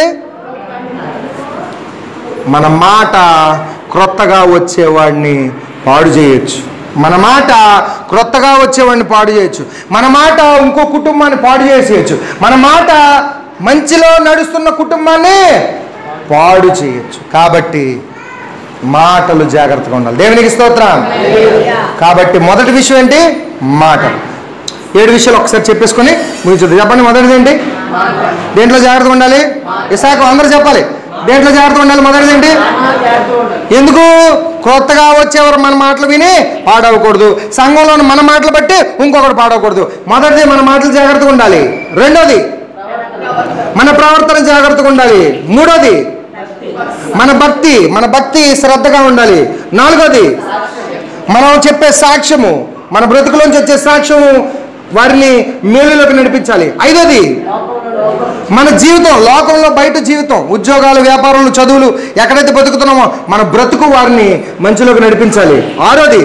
మన మాట క్రొత్తగా వచ్చేవాడిని పాడు చేయొచ్చు మన మాట క్రొత్తగా వచ్చేవాడిని పాడు చేయొచ్చు మన మాట ఇంకో కుటుంబాన్ని పాడు చేసేయచ్చు మన మాట మంచిలో నడుస్తున్న కుటుంబాన్ని పాడు చేయొచ్చు కాబట్టి మాటలు జాగ్రత్తగా ఉండాలి దేవునికి స్తోత్రం కాబట్టి మొదటి విషయం ఏంటి మాటలు ఏడు విషయాలు ఒకసారి చెప్పేసుకొని ముగించుద్ది చెప్పండి మొదటిది ఏంటి దేంట్లో జాగ్రత్తగా ఉండాలి ఇసాకు అందరూ చెప్పాలి దేంట్లో జాగ్రత్తగా ఉండాలి మొదటిది ఏంటి ఎందుకు కొత్తగా వచ్చేవారు మన మాటలు విని పాడవకూడదు సంఘంలో మన మాటలు బట్టి ఇంకొకటి పాడవకూడదు మొదటిది మన మాటలు జాగ్రత్తగా ఉండాలి రెండోది మన ప్రవర్తన జాగ్రత్తగా ఉండాలి మూడోది మన భక్తి మన భక్తి శ్రద్ధగా ఉండాలి నాలుగోది మనం చెప్పే సాక్ష్యము మన బ్రతుకులోంచి వచ్చే సాక్ష్యము వారిని మేలులోకి నడిపించాలి ఐదోది మన జీవితం లోకంలో బయట జీవితం ఉద్యోగాలు వ్యాపారాలు చదువులు ఎక్కడైతే బతుకుతున్నామో మన బ్రతుకు వారిని మంచిలోకి నడిపించాలి ఆరోది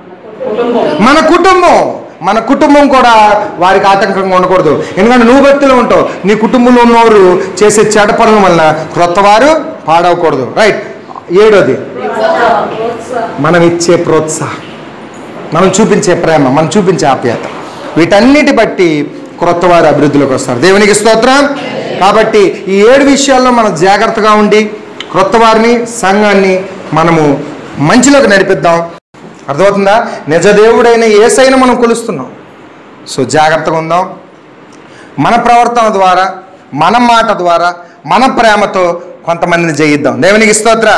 మన కుటుంబం మన కుటుంబం కూడా వారికి ఆటంకంగా ఉండకూడదు ఎందుకంటే నువ్వు భక్తిలో ఉంటావు నీ కుటుంబంలో ఉన్నవారు చేసే చెడ పనుల వలన క్రొత్త వారు పాడవకూడదు రైట్ ఏడోది మనం ఇచ్చే ప్రోత్సాహం మనం చూపించే ప్రేమ మనం చూపించే ఆప్యాయత వీటన్నిటి బట్టి క్రొత్త వారు అభివృద్ధిలోకి వస్తారు దేవునికి స్తోత్రం కాబట్టి ఈ ఏడు విషయాల్లో మనం జాగ్రత్తగా ఉండి క్రొత్త వారిని సంఘాన్ని మనము మంచిలోకి నడిపిద్దాం అర్థమవుతుందా నిజ దేవుడైన ఏసైన మనం కొలుస్తున్నాం సో జాగ్రత్తగా ఉందాం మన ప్రవర్తన ద్వారా మన మాట ద్వారా మన ప్రేమతో కొంతమందిని జయిద్దాం దేవునికి స్తోత్ర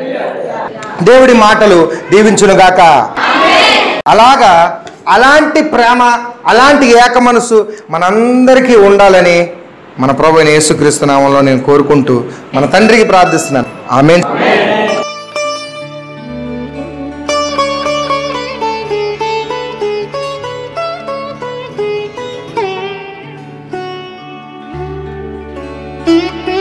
దేవుడి మాటలు దీవించునుగాక అలాగా అలాంటి ప్రేమ అలాంటి ఏక మనసు మనందరికీ ఉండాలని మన ప్రభు అయిన యేసుక్రీస్తు నామంలో నేను కోరుకుంటూ మన తండ్రికి ప్రార్థిస్తున్నాను ఆమె నీ